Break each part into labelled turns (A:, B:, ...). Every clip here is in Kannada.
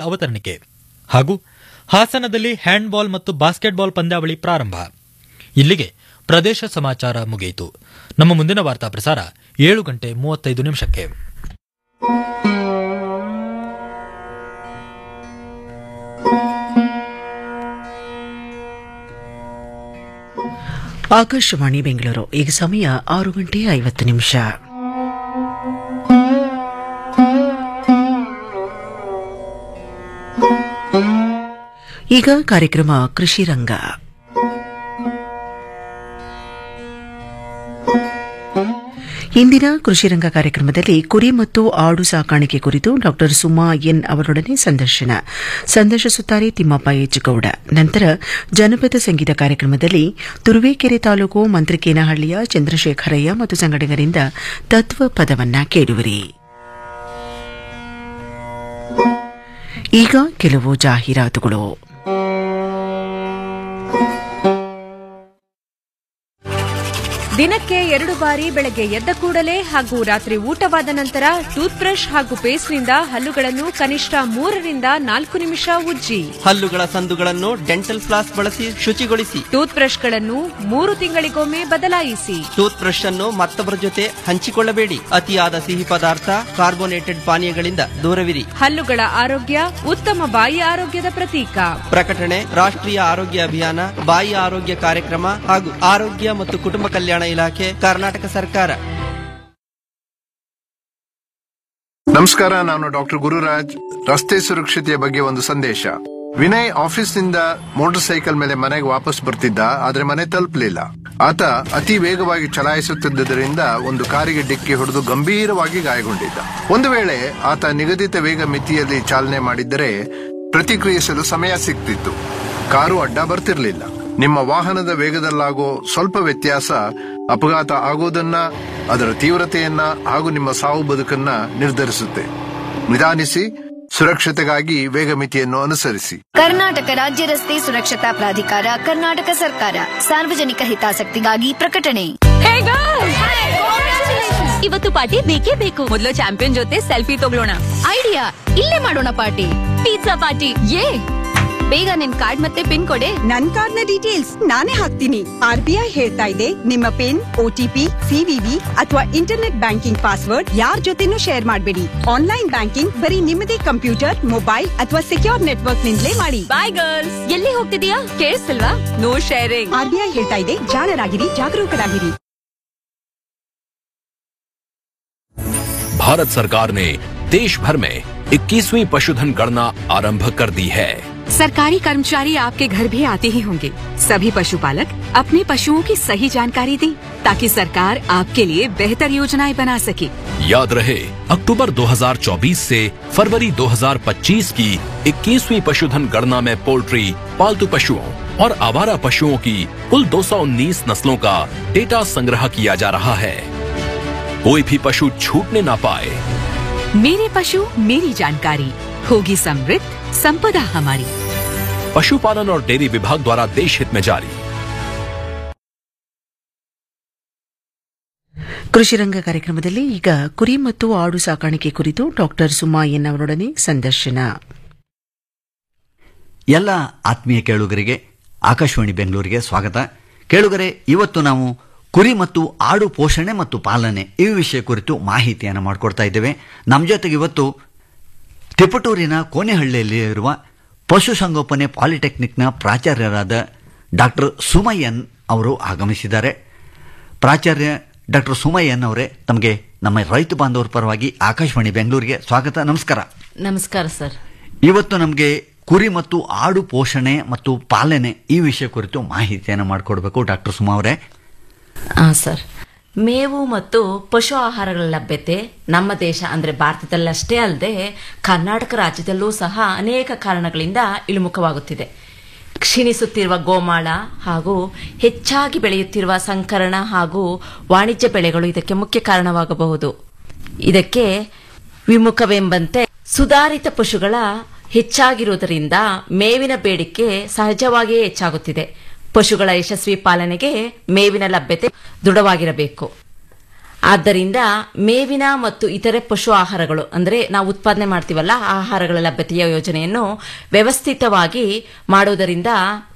A: ಅವತರಣಿಕೆ ಹಾಗೂ ಹಾಸನದಲ್ಲಿ ಹ್ಯಾಂಡ್ಬಾಲ್ ಮತ್ತು ಬಾಸ್ಕೆಟ್ಬಾಲ್ ಪಂದ್ಯಾವಳಿ ಪ್ರಾರಂಭ ಇಲ್ಲಿಗೆ ಪ್ರದೇಶ ಸಮಾಚಾರ ಮುಗಿಯಿತು ನಮ್ಮ ಮುಂದಿನ ವಾರ್ತಾ ಪ್ರಸಾರ ಏಳು ಗಂಟೆ ಮೂವತ್ತೈದು ನಿಮಿಷಕ್ಕೆ
B: ಆಕಾಶವಾಣಿ ಬೆಂಗಳೂರು ಈಗ ಸಮಯ ಆರು ಗಂಟೆ ಐವತ್ತು ನಿಮಿಷ ಈಗ ಕಾರ್ಯಕ್ರಮ ಕೃಷಿ ರಂಗ ಇಂದಿನ ಕೃಷಿ ರಂಗ ಕಾರ್ಯಕ್ರಮದಲ್ಲಿ ಕುರಿ ಮತ್ತು ಆಡು ಸಾಕಾಣಿಕೆ ಕುರಿತು ಡಾಕ್ಟರ್ ಸುಮಾ ಎನ್ ಅವರೊಡನೆ ಸಂದರ್ಶನ ಸಂದರ್ಶಿಸುತ್ತಾರೆ ತಿಮ್ಮಪ್ಪ ಎಚ್ ಗೌಡ ನಂತರ ಜನಪದ ಸಂಗೀತ ಕಾರ್ಯಕ್ರಮದಲ್ಲಿ ತುರುವೇಕೆರೆ ತಾಲೂಕು ಮಂತ್ರಿಕೇನಹಳ್ಳಿಯ ಚಂದ್ರಶೇಖರಯ್ಯ ಮತ್ತು ಸಂಗಡಿಗರಿಂದ ತತ್ವ ಪದವನ್ನ ಕೇಳುವಿರಿ ಈಗ ಕೆಲವು ಜಾಹೀರಾತುಗಳು
C: ದಿನಕ್ಕೆ ಎರಡು ಬಾರಿ ಬೆಳಗ್ಗೆ ಎದ್ದ ಕೂಡಲೇ ಹಾಗೂ ರಾತ್ರಿ ಊಟವಾದ ನಂತರ ಟೂತ್ ಬ್ರಷ್ ಹಾಗೂ ಪೇಸ್ಟ್ನಿಂದ ಹಲ್ಲುಗಳನ್ನು ಕನಿಷ್ಠ ಮೂರರಿಂದ ನಾಲ್ಕು ನಿಮಿಷ ಉಜ್ಜಿ
D: ಹಲ್ಲುಗಳ ಸಂದುಗಳನ್ನು ಡೆಂಟಲ್ ಫ್ಲಾಸ್ ಬಳಸಿ ಶುಚಿಗೊಳಿಸಿ
C: ಟೂತ್ ಬ್ರಷ್ಗಳನ್ನು ಮೂರು ತಿಂಗಳಿಗೊಮ್ಮೆ ಬದಲಾಯಿಸಿ
D: ಟೂತ್ ಬ್ರಷ್ ಅನ್ನು ಮತ್ತೊಬ್ಬರ ಜೊತೆ ಹಂಚಿಕೊಳ್ಳಬೇಡಿ ಅತಿಯಾದ ಸಿಹಿ ಪದಾರ್ಥ ಕಾರ್ಬೋನೇಟೆಡ್ ಪಾನೀಯಗಳಿಂದ ದೂರವಿರಿ
C: ಹಲ್ಲುಗಳ ಆರೋಗ್ಯ ಉತ್ತಮ ಬಾಯಿ ಆರೋಗ್ಯದ ಪ್ರತೀಕ
D: ಪ್ರಕಟಣೆ ರಾಷ್ಟ್ರೀಯ ಆರೋಗ್ಯ ಅಭಿಯಾನ ಬಾಯಿ ಆರೋಗ್ಯ ಕಾರ್ಯಕ್ರಮ ಹಾಗೂ ಆರೋಗ್ಯ ಮತ್ತು ಕುಟುಂಬ ಕಲ್ಯಾಣ ಇಲಾಖೆ ಕರ್ನಾಟಕ ಸರ್ಕಾರ
E: ನಮಸ್ಕಾರ ನಾನು ಡಾಕ್ಟರ್ ಗುರುರಾಜ್ ರಸ್ತೆ ಸುರಕ್ಷತೆಯ ಬಗ್ಗೆ ಒಂದು ಸಂದೇಶ ವಿನಯ್ ಆಫೀಸ್ನಿಂದ ಮೋಟಾರ್ ಸೈಕಲ್ ಮೇಲೆ ಮನೆಗೆ ವಾಪಸ್ ಬರ್ತಿದ್ದ ಆದ್ರೆ ಮನೆ ತಲುಪಲಿಲ್ಲ ಆತ ಅತಿ ವೇಗವಾಗಿ ಚಲಾಯಿಸುತ್ತಿದ್ದರಿಂದ ಒಂದು ಕಾರಿಗೆ ಡಿಕ್ಕಿ ಹೊಡೆದು ಗಂಭೀರವಾಗಿ ಗಾಯಗೊಂಡಿದ್ದ ಒಂದು ವೇಳೆ ಆತ ನಿಗದಿತ ವೇಗ ಮಿತಿಯಲ್ಲಿ ಚಾಲನೆ ಮಾಡಿದ್ದರೆ ಪ್ರತಿಕ್ರಿಯಿಸಲು ಸಮಯ ಸಿಗ್ತಿತ್ತು ಕಾರು ಅಡ್ಡ ಬರ್ತಿರ್ಲಿಲ್ಲ ನಿಮ್ಮ ವಾಹನದ ವೇಗದಲ್ಲಾಗೋ ಸ್ವಲ್ಪ ವ್ಯತ್ಯಾಸ ಅಪಘಾತ ಆಗೋದನ್ನ ಅದರ ತೀವ್ರತೆಯನ್ನ ಹಾಗೂ ನಿಮ್ಮ ಸಾವು ಬದುಕನ್ನ ನಿರ್ಧರಿಸುತ್ತೆ ನಿಧಾನಿಸಿ ಸುರಕ್ಷತೆಗಾಗಿ ವೇಗ ಮಿತಿಯನ್ನು ಅನುಸರಿಸಿ
F: ಕರ್ನಾಟಕ ರಾಜ್ಯ ರಸ್ತೆ ಸುರಕ್ಷತಾ ಪ್ರಾಧಿಕಾರ ಕರ್ನಾಟಕ ಸರ್ಕಾರ ಸಾರ್ವಜನಿಕ ಹಿತಾಸಕ್ತಿಗಾಗಿ ಪ್ರಕಟಣೆ
G: ಇವತ್ತು ಪಾರ್ಟಿ ಬೇಕೇ ಬೇಕು ಮೊದಲು ಚಾಂಪಿಯನ್ ಜೊತೆ ಸೆಲ್ಫಿ ತಗೊಳ್ಳೋಣ
F: ಐಡಿಯಾ ಇಲ್ಲೇ ಮಾಡೋಣ ಪಾರ್ಟಿ
G: ಪಿಜ್ಜಾ ಪಾರ್ಟಿ
F: ಏ ಬೇಗ ನಿನ್ ಕಾರ್ಡ್ ಮತ್ತೆ ಪಿನ್ ಕೊಡೆ
H: ನನ್ ಕಾರ್ಡ್ನ ಡೀಟೇಲ್ಸ್ ನಾನೇ ಹಾಕ್ತೀನಿ ಆರ್ ಬಿ ಐ ಹೇಳ್ತಾ ಇದೆ ನಿಮ್ಮ ಪಿನ್ ಒಟಿಪಿ ಸಿವಿವಿ ಅಥವಾ ಇಂಟರ್ನೆಟ್ ಬ್ಯಾಂಕಿಂಗ್ ಪಾಸ್ವರ್ಡ್ ಯಾರ್ ಜೊತೆನೂ ಶೇರ್ ಮಾಡಬೇಡಿ ಆನ್ಲೈನ್ ಬ್ಯಾಂಕಿಂಗ್ ಬರೀ ನಿಮ್ಮದೇ ಕಂಪ್ಯೂಟರ್ ಮೊಬೈಲ್ ಅಥವಾ ಸೆಕ್ಯೂರ್ ನೆಟ್ವರ್ಕ್ ನಿಂದಲೇ ಮಾಡಿ
G: ಬಾಯ್ ಗರ್ಲ್ಸ್ ಎಲ್ಲಿ ಹೋಗ್ತಿದೀಯಾ ಕೇಳಿಸ್ತಿಲ್ವಾ no sharing
H: R B I ಹೇಳ್ತಾ ಇದೆ ಜಾಣರಾಗಿರಿ ಜಾಗರೂಕರಾಗಿರಿ
I: भारत सरकार ने देश भर में 21वीं पशुधन गणना आरंभ कर दी है
J: सरकारी कर्मचारी आपके घर भी आते ही होंगे सभी पशुपालक अपने पशुओं की सही जानकारी दें ताकि सरकार आपके लिए बेहतर योजनाएं बना सके
I: याद रहे अक्टूबर 2024 से फरवरी 2025 की 21वीं पशुधन गणना में पोल्ट्री पालतू पशुओं और आवारा पशुओं की कुल 219 नस्लों का डेटा संग्रह किया जा रहा है कोई भी पशु छूटने ना पाए
J: मेरे पशु मेरी जानकारी होगी समृद्ध संपदा हमारी
I: पशुपालन और डेयरी विभाग द्वारा देश हित में जारी
B: ಕೃಷಿ ರಂಗ ಕಾರ್ಯಕ್ರಮದಲ್ಲಿ ಈಗ ಕುರಿ ಮತ್ತು ಆಡು ಸಾಕಾಣಿಕೆ ಕುರಿತು ಡಾಕ್ಟರ್ ಸುಮಾ ಎನ್ ಅವರೊಡನೆ ಸಂದರ್ಶನ
K: ಎಲ್ಲ ಆತ್ಮೀಯ ಕೇಳುಗರಿಗೆ ಆಕಾಶವಾಣಿ ಬೆಂಗಳೂರಿಗೆ ಸ್ವಾಗತ ಕೇಳುಗರೆ ಇವತ್ತು ನಾವು ಕುರಿ ಮತ್ತು ಆಡು ಪೋಷಣೆ ಮತ್ತು ಪಾಲನೆ ಈ ವಿಷಯ ಕುರಿತು ಮಾಹಿತಿಯನ್ನು ಮಾಡಿಕೊಡ್ತಾ ಇದ್ದೇವೆ ನಮ್ಮ ಜೊತೆಗೆ ಇವತ್ತು ತಿಪಟೂರಿನ ಕೋನೆಹಳ್ಳಿಯಲ್ಲಿ ಇರುವ ಪಶುಸಂಗೋಪನೆ ಪಾಲಿಟೆಕ್ನಿಕ್ನ ಪ್ರಾಚಾರ್ಯರಾದ ಡಾಕ್ಟರ್ ಸುಮಯ್ಯನ್ ಅವರು ಆಗಮಿಸಿದ್ದಾರೆ ಪ್ರಾಚಾರ್ಯ ಡಾಕ್ಟರ್ ಸುಮಯ್ಯನ್ ಅವರೇ ತಮಗೆ ನಮ್ಮ ರೈತ ಬಾಂಧವರ ಪರವಾಗಿ ಆಕಾಶವಾಣಿ ಬೆಂಗಳೂರಿಗೆ ಸ್ವಾಗತ ನಮಸ್ಕಾರ
G: ನಮಸ್ಕಾರ ಸರ್
K: ಇವತ್ತು ನಮಗೆ ಕುರಿ ಮತ್ತು ಆಡು ಪೋಷಣೆ ಮತ್ತು ಪಾಲನೆ ಈ ವಿಷಯ ಕುರಿತು ಮಾಹಿತಿಯನ್ನು ಮಾಡಿಕೊಡ್ಬೇಕು ಡಾಕ್ಟರ್ ಸುಮಾ ಅವರೇ
G: ಹಾ ಸರ್ ಮೇವು ಮತ್ತು ಪಶು ಆಹಾರಗಳ ಲಭ್ಯತೆ ನಮ್ಮ ದೇಶ ಅಂದರೆ ಭಾರತದಲ್ಲಷ್ಟೇ ಅಲ್ಲದೆ ಕರ್ನಾಟಕ ರಾಜ್ಯದಲ್ಲೂ ಸಹ ಅನೇಕ ಕಾರಣಗಳಿಂದ ಇಳಿಮುಖವಾಗುತ್ತಿದೆ ಕ್ಷೀಣಿಸುತ್ತಿರುವ ಗೋಮಾಳ ಹಾಗೂ ಹೆಚ್ಚಾಗಿ ಬೆಳೆಯುತ್ತಿರುವ ಸಂಕರಣ ಹಾಗೂ ವಾಣಿಜ್ಯ ಬೆಳೆಗಳು ಇದಕ್ಕೆ ಮುಖ್ಯ ಕಾರಣವಾಗಬಹುದು ಇದಕ್ಕೆ ವಿಮುಖವೆಂಬಂತೆ ಸುಧಾರಿತ ಪಶುಗಳ ಹೆಚ್ಚಾಗಿರುವುದರಿಂದ ಮೇವಿನ ಬೇಡಿಕೆ ಸಹಜವಾಗಿಯೇ ಹೆಚ್ಚಾಗುತ್ತಿದೆ ಪಶುಗಳ ಯಶಸ್ವಿ ಪಾಲನೆಗೆ ಮೇವಿನ ಲಭ್ಯತೆ ದೃಢವಾಗಿರಬೇಕು
L: ಆದ್ದರಿಂದ ಮೇವಿನ ಮತ್ತು ಇತರೆ ಪಶು ಆಹಾರಗಳು ಅಂದ್ರೆ ನಾವು ಉತ್ಪಾದನೆ ಮಾಡ್ತೀವಲ್ಲ ಆ ಆಹಾರಗಳ ಲಭ್ಯತೆಯ ಯೋಜನೆಯನ್ನು ವ್ಯವಸ್ಥಿತವಾಗಿ ಮಾಡುವುದರಿಂದ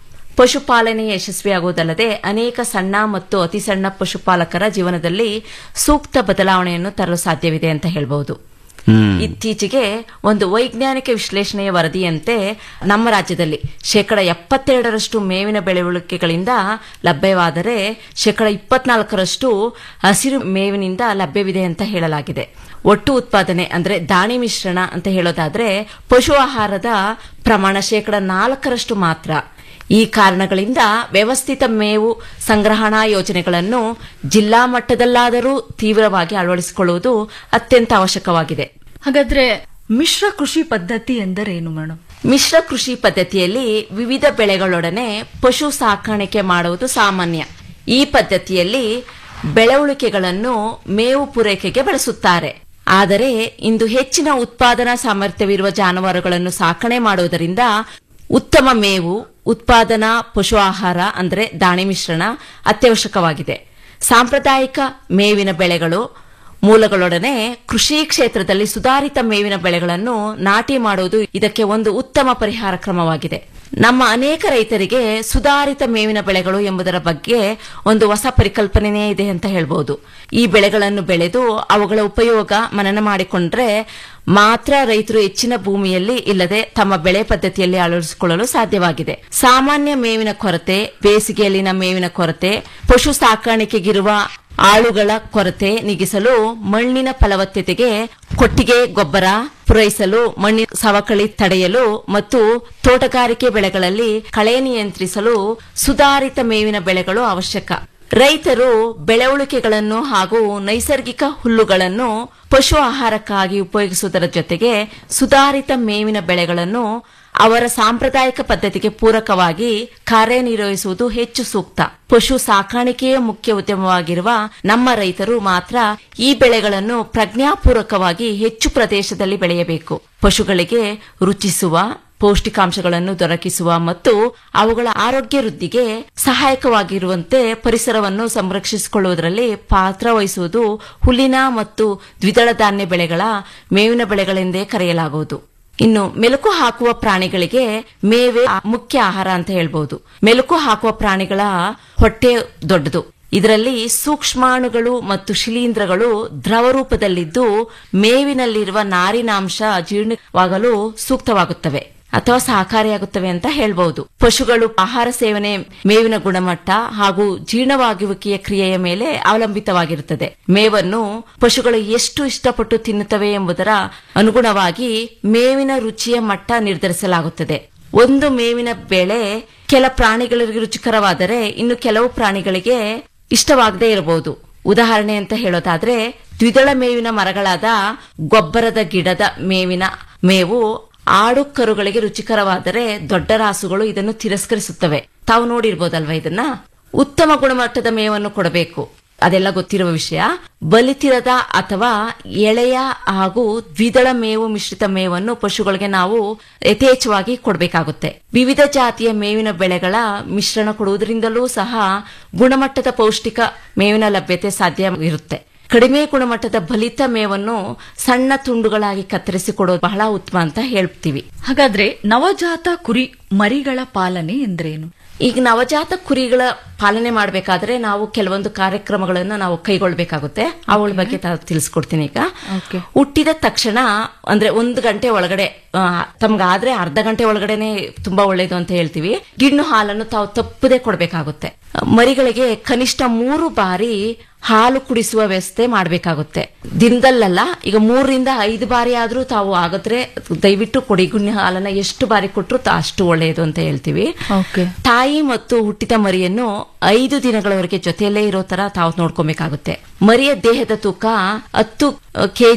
L: ಪಶುಪಾಲನೆ ಯಶಸ್ವಿಯಾಗುವುದಲ್ಲದೆ ಅನೇಕ ಸಣ್ಣ ಮತ್ತು ಅತಿ ಸಣ್ಣ ಪಶುಪಾಲಕರ ಜೀವನದಲ್ಲಿ ಸೂಕ್ತ ಬದಲಾವಣೆಯನ್ನು ತರಲು ಸಾಧ್ಯವಿದೆ ಅಂತ ಹೇಳ್ಬಹುದು ಇತ್ತೀಚೆಗೆ ಒಂದು ವೈಜ್ಞಾನಿಕ ವಿಶ್ಲೇಷಣೆಯ ವರದಿಯಂತೆ ನಮ್ಮ ರಾಜ್ಯದಲ್ಲಿ ಶೇಕಡ ಎಪ್ಪತ್ತೆರಡರಷ್ಟು ಮೇವಿನ ಬೆಳವಣಿಗೆಗಳಿಂದ ಲಭ್ಯವಾದರೆ ಶೇಕಡ ಇಪ್ಪತ್ನಾಲ್ಕರಷ್ಟು ಹಸಿರು ಮೇವಿನಿಂದ ಲಭ್ಯವಿದೆ ಅಂತ ಹೇಳಲಾಗಿದೆ ಒಟ್ಟು ಉತ್ಪಾದನೆ ಅಂದ್ರೆ ದಾಣಿ ಮಿಶ್ರಣ ಅಂತ ಹೇಳೋದಾದ್ರೆ ಪಶು ಆಹಾರದ ಪ್ರಮಾಣ ಶೇಕಡ ನಾಲ್ಕರಷ್ಟು ಮಾತ್ರ ಈ ಕಾರಣಗಳಿಂದ ವ್ಯವಸ್ಥಿತ ಮೇವು ಸಂಗ್ರಹಣಾ ಯೋಜನೆಗಳನ್ನು ಜಿಲ್ಲಾ ಮಟ್ಟದಲ್ಲಾದರೂ ತೀವ್ರವಾಗಿ ಅಳವಡಿಸಿಕೊಳ್ಳುವುದು ಅತ್ಯಂತ ಅವಶ್ಯಕವಾಗಿದೆ
M: ಹಾಗಾದ್ರೆ ಮಿಶ್ರ ಕೃಷಿ ಪದ್ಧತಿ ಎಂದರೇನು ಮೇಡಮ್
L: ಮಿಶ್ರ ಕೃಷಿ ಪದ್ಧತಿಯಲ್ಲಿ ವಿವಿಧ ಬೆಳೆಗಳೊಡನೆ ಪಶು ಸಾಕಾಣಿಕೆ ಮಾಡುವುದು ಸಾಮಾನ್ಯ ಈ ಪದ್ಧತಿಯಲ್ಲಿ ಬೆಳವಣಿಗೆಗಳನ್ನು ಮೇವು ಪೂರೈಕೆಗೆ ಬಳಸುತ್ತಾರೆ ಆದರೆ ಇಂದು ಹೆಚ್ಚಿನ ಉತ್ಪಾದನಾ ಸಾಮರ್ಥ್ಯವಿರುವ ಜಾನುವಾರುಗಳನ್ನು ಸಾಕಣೆ ಮಾಡುವುದರಿಂದ ಉತ್ತಮ ಮೇವು ಉತ್ಪಾದನಾ ಪಶು ಆಹಾರ ಅಂದರೆ ದಾಣಿ ಮಿಶ್ರಣ ಅತ್ಯವಶ್ಯಕವಾಗಿದೆ ಸಾಂಪ್ರದಾಯಿಕ ಮೇವಿನ ಬೆಳೆಗಳು ಮೂಲಗಳೊಡನೆ ಕೃಷಿ ಕ್ಷೇತ್ರದಲ್ಲಿ ಸುಧಾರಿತ ಮೇವಿನ ಬೆಳೆಗಳನ್ನು ನಾಟಿ ಮಾಡುವುದು ಇದಕ್ಕೆ ಒಂದು ಉತ್ತಮ ಪರಿಹಾರ ಕ್ರಮವಾಗಿದೆ ನಮ್ಮ ಅನೇಕ ರೈತರಿಗೆ ಸುಧಾರಿತ ಮೇವಿನ ಬೆಳೆಗಳು ಎಂಬುದರ ಬಗ್ಗೆ ಒಂದು ಹೊಸ ಪರಿಕಲ್ಪನೆಯೇ ಇದೆ ಅಂತ ಹೇಳ್ಬೋದು ಈ ಬೆಳೆಗಳನ್ನು ಬೆಳೆದು ಅವುಗಳ ಉಪಯೋಗ ಮನನ ಮಾಡಿಕೊಂಡ್ರೆ ಮಾತ್ರ ರೈತರು ಹೆಚ್ಚಿನ ಭೂಮಿಯಲ್ಲಿ ಇಲ್ಲದೆ ತಮ್ಮ ಬೆಳೆ ಪದ್ಧತಿಯಲ್ಲಿ ಅಳವಡಿಸಿಕೊಳ್ಳಲು ಸಾಧ್ಯವಾಗಿದೆ ಸಾಮಾನ್ಯ ಮೇವಿನ ಕೊರತೆ ಬೇಸಿಗೆಯಲ್ಲಿನ ಮೇವಿನ ಕೊರತೆ ಪಶು ಸಾಕಾಣಿಕೆಗಿರುವ ಆಳುಗಳ ಕೊರತೆ ನೀಗಿಸಲು ಮಣ್ಣಿನ ಫಲವತ್ತತೆಗೆ ಕೊಟ್ಟಿಗೆ ಗೊಬ್ಬರ ಪೂರೈಸಲು ಮಣ್ಣಿನ ಸವಕಳಿ ತಡೆಯಲು ಮತ್ತು ತೋಟಗಾರಿಕೆ ಬೆಳೆಗಳಲ್ಲಿ ಕಳೆ ನಿಯಂತ್ರಿಸಲು ಸುಧಾರಿತ ಮೇವಿನ ಬೆಳೆಗಳು ಅವಶ್ಯಕ ರೈತರು ಬೆಳವಣಿಗೆಗಳನ್ನು ಹಾಗೂ ನೈಸರ್ಗಿಕ ಹುಲ್ಲುಗಳನ್ನು ಪಶು ಆಹಾರಕ್ಕಾಗಿ ಉಪಯೋಗಿಸುವುದರ ಜೊತೆಗೆ ಸುಧಾರಿತ ಮೇವಿನ ಬೆಳೆಗಳನ್ನು ಅವರ ಸಾಂಪ್ರದಾಯಿಕ ಪದ್ಧತಿಗೆ ಪೂರಕವಾಗಿ ಕಾರ್ಯನಿರ್ವಹಿಸುವುದು ಹೆಚ್ಚು ಸೂಕ್ತ ಪಶು ಸಾಕಾಣಿಕೆಯೇ ಮುಖ್ಯ ಉದ್ಯಮವಾಗಿರುವ ನಮ್ಮ ರೈತರು ಮಾತ್ರ ಈ ಬೆಳೆಗಳನ್ನು ಪ್ರಜ್ಞಾಪೂರ್ವಕವಾಗಿ ಹೆಚ್ಚು ಪ್ರದೇಶದಲ್ಲಿ ಬೆಳೆಯಬೇಕು ಪಶುಗಳಿಗೆ ರುಚಿಸುವ ಪೌಷ್ಟಿಕಾಂಶಗಳನ್ನು ದೊರಕಿಸುವ ಮತ್ತು ಅವುಗಳ ಆರೋಗ್ಯ ವೃದ್ಧಿಗೆ ಸಹಾಯಕವಾಗಿರುವಂತೆ ಪರಿಸರವನ್ನು ಸಂರಕ್ಷಿಸಿಕೊಳ್ಳುವುದರಲ್ಲಿ ಪಾತ್ರ ವಹಿಸುವುದು ಹುಲ್ಲಿನ ಮತ್ತು ದ್ವಿದಳ ಧಾನ್ಯ ಬೆಳೆಗಳ ಮೇವಿನ ಬೆಳೆಗಳೆಂದೇ ಕರೆಯಲಾಗುವುದು ಇನ್ನು ಮೆಲುಕು ಹಾಕುವ ಪ್ರಾಣಿಗಳಿಗೆ ಮೇವೆ ಮುಖ್ಯ ಆಹಾರ ಅಂತ ಹೇಳ್ಬಹುದು ಮೆಲುಕು ಹಾಕುವ ಪ್ರಾಣಿಗಳ ಹೊಟ್ಟೆ ದೊಡ್ಡದು ಇದರಲ್ಲಿ ಸೂಕ್ಷ್ಮಾಣುಗಳು ಮತ್ತು ಶಿಲೀಂಧ್ರಗಳು ದ್ರವ ರೂಪದಲ್ಲಿದ್ದು ಮೇವಿನಲ್ಲಿರುವ ನಾರಿನಾಂಶ ಜೀರ್ಣವಾಗಲು ಸೂಕ್ತವಾಗುತ್ತವೆ ಅಥವಾ ಸಹಕಾರಿಯಾಗುತ್ತವೆ ಅಂತ ಹೇಳ್ಬಹುದು ಪಶುಗಳು ಆಹಾರ ಸೇವನೆ ಮೇವಿನ ಗುಣಮಟ್ಟ ಹಾಗೂ ಜೀರ್ಣವಾಗುವಿಕೆಯ ಕ್ರಿಯೆಯ ಮೇಲೆ ಅವಲಂಬಿತವಾಗಿರುತ್ತದೆ ಮೇವನ್ನು ಪಶುಗಳು ಎಷ್ಟು ಇಷ್ಟಪಟ್ಟು ತಿನ್ನುತ್ತವೆ ಎಂಬುದರ ಅನುಗುಣವಾಗಿ ಮೇವಿನ ರುಚಿಯ ಮಟ್ಟ ನಿರ್ಧರಿಸಲಾಗುತ್ತದೆ ಒಂದು ಮೇವಿನ ಬೆಳೆ ಕೆಲ ಪ್ರಾಣಿಗಳಿಗೆ ರುಚಿಕರವಾದರೆ ಇನ್ನು ಕೆಲವು ಪ್ರಾಣಿಗಳಿಗೆ ಇಷ್ಟವಾಗದೇ ಇರಬಹುದು ಉದಾಹರಣೆ ಅಂತ ಹೇಳೋದಾದ್ರೆ ದ್ವಿದಳ ಮೇವಿನ ಮರಗಳಾದ ಗೊಬ್ಬರದ ಗಿಡದ ಮೇವಿನ ಮೇವು ಆಡು ಕರುಗಳಿಗೆ ರುಚಿಕರವಾದರೆ ದೊಡ್ಡ ರಾಸುಗಳು ಇದನ್ನು ತಿರಸ್ಕರಿಸುತ್ತವೆ ತಾವು ನೋಡಿರ್ಬೋದಲ್ವಾ ಇದನ್ನ ಉತ್ತಮ ಗುಣಮಟ್ಟದ ಮೇವನ್ನು ಕೊಡಬೇಕು ಅದೆಲ್ಲ ಗೊತ್ತಿರುವ ವಿಷಯ ಬಲಿತಿರದ ಅಥವಾ ಎಳೆಯ ಹಾಗೂ ದ್ವಿದಳ ಮೇವು ಮಿಶ್ರಿತ ಮೇವನ್ನು ಪಶುಗಳಿಗೆ ನಾವು ಯಥೇಚ್ಛವಾಗಿ ಕೊಡಬೇಕಾಗುತ್ತೆ ವಿವಿಧ ಜಾತಿಯ ಮೇವಿನ ಬೆಳೆಗಳ ಮಿಶ್ರಣ ಕೊಡುವುದರಿಂದಲೂ ಸಹ ಗುಣಮಟ್ಟದ ಪೌಷ್ಟಿಕ ಮೇವಿನ ಲಭ್ಯತೆ ಸಾಧ್ಯ ಇರುತ್ತೆ ಕಡಿಮೆ ಗುಣಮಟ್ಟದ ಬಲಿತ ಮೇವನ್ನು ಸಣ್ಣ ತುಂಡುಗಳಾಗಿ ಕತ್ತರಿಸಿ ಕೊಡೋದು ಬಹಳ ಉತ್ತಮ ಅಂತ ಹೇಳ್ತೀವಿ
M: ಹಾಗಾದ್ರೆ ನವಜಾತ ಕುರಿ ಮರಿಗಳ ಪಾಲನೆ ಎಂದ್ರೇನು
L: ಈಗ ನವಜಾತ ಕುರಿಗಳ ಪಾಲನೆ ಮಾಡಬೇಕಾದ್ರೆ ನಾವು ಕೆಲವೊಂದು ಕಾರ್ಯಕ್ರಮಗಳನ್ನು ನಾವು ಕೈಗೊಳ್ಬೇಕಾಗುತ್ತೆ ಅವಳ ಬಗ್ಗೆ ತಾ- ತಿಳಿಸ್ಕೊಡ್ತೀನಿ ಈಗ ಹುಟ್ಟಿದ ತಕ್ಷಣ ಅಂದ್ರೆ ಒಂದು ಗಂಟೆ ಒಳಗಡೆ ಆ, ತಮ್ಗಾದ್ರೆ ಅರ್ಧ ಗಂಟೆ ಒಳಗಡೆನೆ ತುಂಬಾ ಒಳ್ಳೇದು ಅಂತ ಹೇಳ್ತೀವಿ ಗಿಣ್ಣು ಹಾಲನ್ನು ತಾವು ತಪ್ಪದೆ ಕೊಡಬೇಕಾಗುತ್ತೆ ಮರಿಗಳಿಗೆ ಕನಿಷ್ಠ ಮೂರು ಬಾರಿ ಹಾಲು ಕುಡಿಸುವ ವ್ಯವಸ್ಥೆ ಮಾಡಬೇಕಾಗುತ್ತೆ ದಿನದಲ್ಲಲ್ಲ ಈಗ ಮೂರರಿಂದ ಐದು ಬಾರಿ ಆದ್ರೂ ತಾವು ಆಗಿದ್ರೆ ದಯವಿಟ್ಟು ಕೊಡಿ ಗುಣ್ಣಿ ಹಾಲನ್ನ ಎಷ್ಟು ಬಾರಿ ಕೊಟ್ಟರು ಅಷ್ಟು ಒಳ್ಳೆಯದು ಅಂತ ಹೇಳ್ತೀವಿ ತಾಯಿ ಮತ್ತು ಹುಟ್ಟಿದ ಮರಿಯನ್ನು ಐದು ದಿನಗಳವರೆಗೆ ಜೊತೆಯಲ್ಲೇ ಇರೋ ತರ ತಾವು ನೋಡ್ಕೊಬೇಕಾಗುತ್ತೆ ಮರಿಯ ದೇಹದ ತೂಕ ಹತ್ತು ಕೆಜಿ